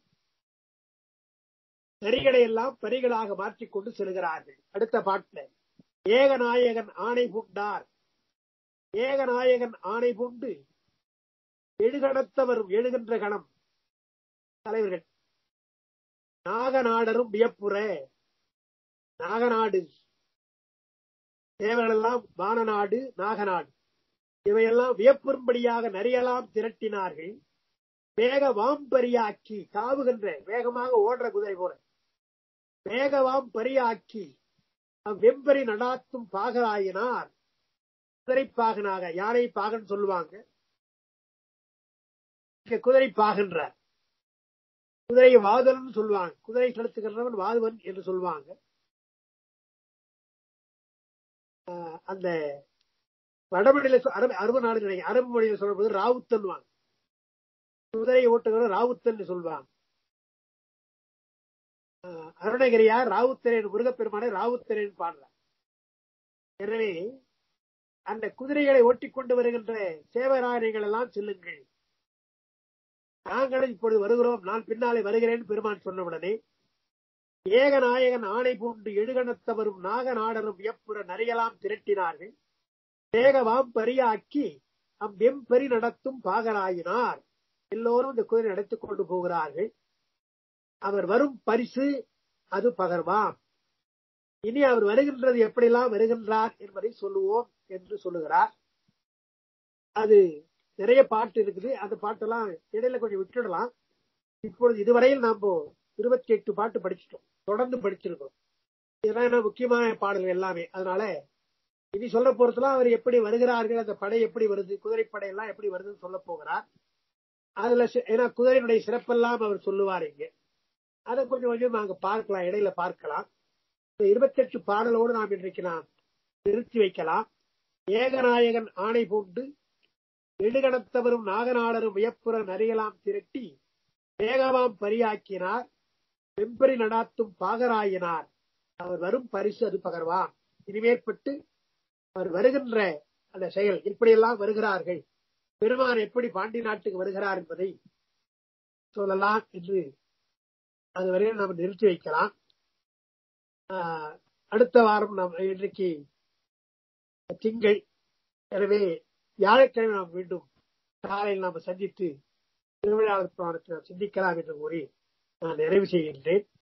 நரிகளை எல்லாம் பரிகளாக மாற்றிக்கொண்டு செல்கிறார்கள் அடுத்த பாட்டுல ஏகநாயகன் ஆணை பூண்டார் ஏகநாயகன் ஆணை பூண்டு எழுகணத்த வரும் எழுகின்ற கணம் தலைவர்கள் நாகநாடரும் வியப்புற நாகநாடு தேவர்களெல்லாம் வானநாடு நாகநாடு இவையெல்லாம் வியப்புறும்படியாக நரியெல்லாம் திரட்டினார்கள் வேக வாம்பரியாக்கி தாவுகின்ற வேகமாக ஓடுற குதிரை போல வேகவாம் பரியாக்கி வெம்பரி நடாத்தும் பாகராயினார் குதிரை பாகனாக யாரை பாகன் சொல்லுவாங்க குதிரை பாகன்றார் குதிரை வாதலன் சொல்லுவாங்க குதிரை செலுத்துகிறவன் வாதுவன் என்று சொல்லுவாங்க அந்த வடமொழியில அரபு நாடு நினைக்க அரபு மொழியில சொல்லும்போது ராவுத்தன் குதிரை ஓட்டுகிறவர் ராவுத்தன் சொல்லுவாங்க அருணகிரியார் ராவுத்தரேன் முருகப்பெருமானை ராவுத்தரேன் பாடுறார் எனவே அந்த குதிரைகளை ஓட்டிக் கொண்டு வருகின்ற சேவராயங்கள் எல்லாம் செல்லுங்கள் நாங்களும் இப்பொழுது வருகிறோம் நான் பின்னாலே வருகிறேன் பெருமான் சொன்னவுடனே ஏகநாயகன் ஆணை பூண்டு எழுகணத்தவரும் நாகநாடரும் வியப்புற நரியலாம் திரட்டினார்கள் வேகவாம் பரியாக்கி அவ்வெம்பெரி நடத்தும் பாகராயினார் எல்லோரும் இந்த குதிரை நடத்திக் கொண்டு போகிறார்கள் அவர் வரும் பரிசு அது பகர்வாம் இனி அவர் வருகின்றது எப்படியெல்லாம் வருகின்றார் என்பதை சொல்லுவோம் என்று சொல்லுகிறார் அது நிறைய பாட்டு இருக்குது அந்த பாட்டெல்லாம் இடையில கொஞ்சம் விட்டுடலாம் இப்பொழுது இதுவரையில் நாம இருபத்தி எட்டு பாட்டு படிச்சிட்டோம் தொடர்ந்து படிச்சிருக்கோம் இதெல்லாம் முக்கியமான பாடல்கள் எல்லாமே அதனால இனி சொல்ல போறதுலாம் அவர் எப்படி வருகிறார்கள் அந்த படை எப்படி வருது குதிரைப்படை எல்லாம் எப்படி வருதுன்னு சொல்ல போகிறார் அதுல ஏன்னா குதிரையினுடைய சிறப்பெல்லாம் அவர் சொல்லுவார் இங்க அதை கொஞ்சம் கொஞ்சம் நாங்க பார்க்கலாம் இடையில பார்க்கலாம் இருபத்தி எட்டு பாடலோடு நாம் இன்றைக்கு நாம் நிறுத்தி வைக்கலாம் ஏகநாயகன் ஆணை பூண்டு நெடுகணத்தவரும் நாகநாடரும் வியப்புற நரியலாம் திரட்டி வேகவாம் பரியாக்கினார் வெம்பரி நடாத்தும் பாகராயினார் அவர் வரும் பரிசு அது பகர்வாம் இனிமேற்பட்டு அவர் வருகின்ற அந்த செயல் இப்படியெல்லாம் வருகிறார்கள் பெருமான் எப்படி பாண்டி நாட்டுக்கு வருகிறார் என்பதை சொல்லலாம் என்று அதுவரையில் நாம் நிறுத்தி வைக்கலாம் அடுத்த வாரம் நாம் இன்றைக்கு திங்கள் எனவே வியாழக்கிழமை நாம் மீண்டும் காலையில் நாம் சந்தித்து திருவிழாளர் புராணத்தை நாம் சிந்திக்கலாம் என்று கூறி நான் நிறைவு செய்கின்றேன்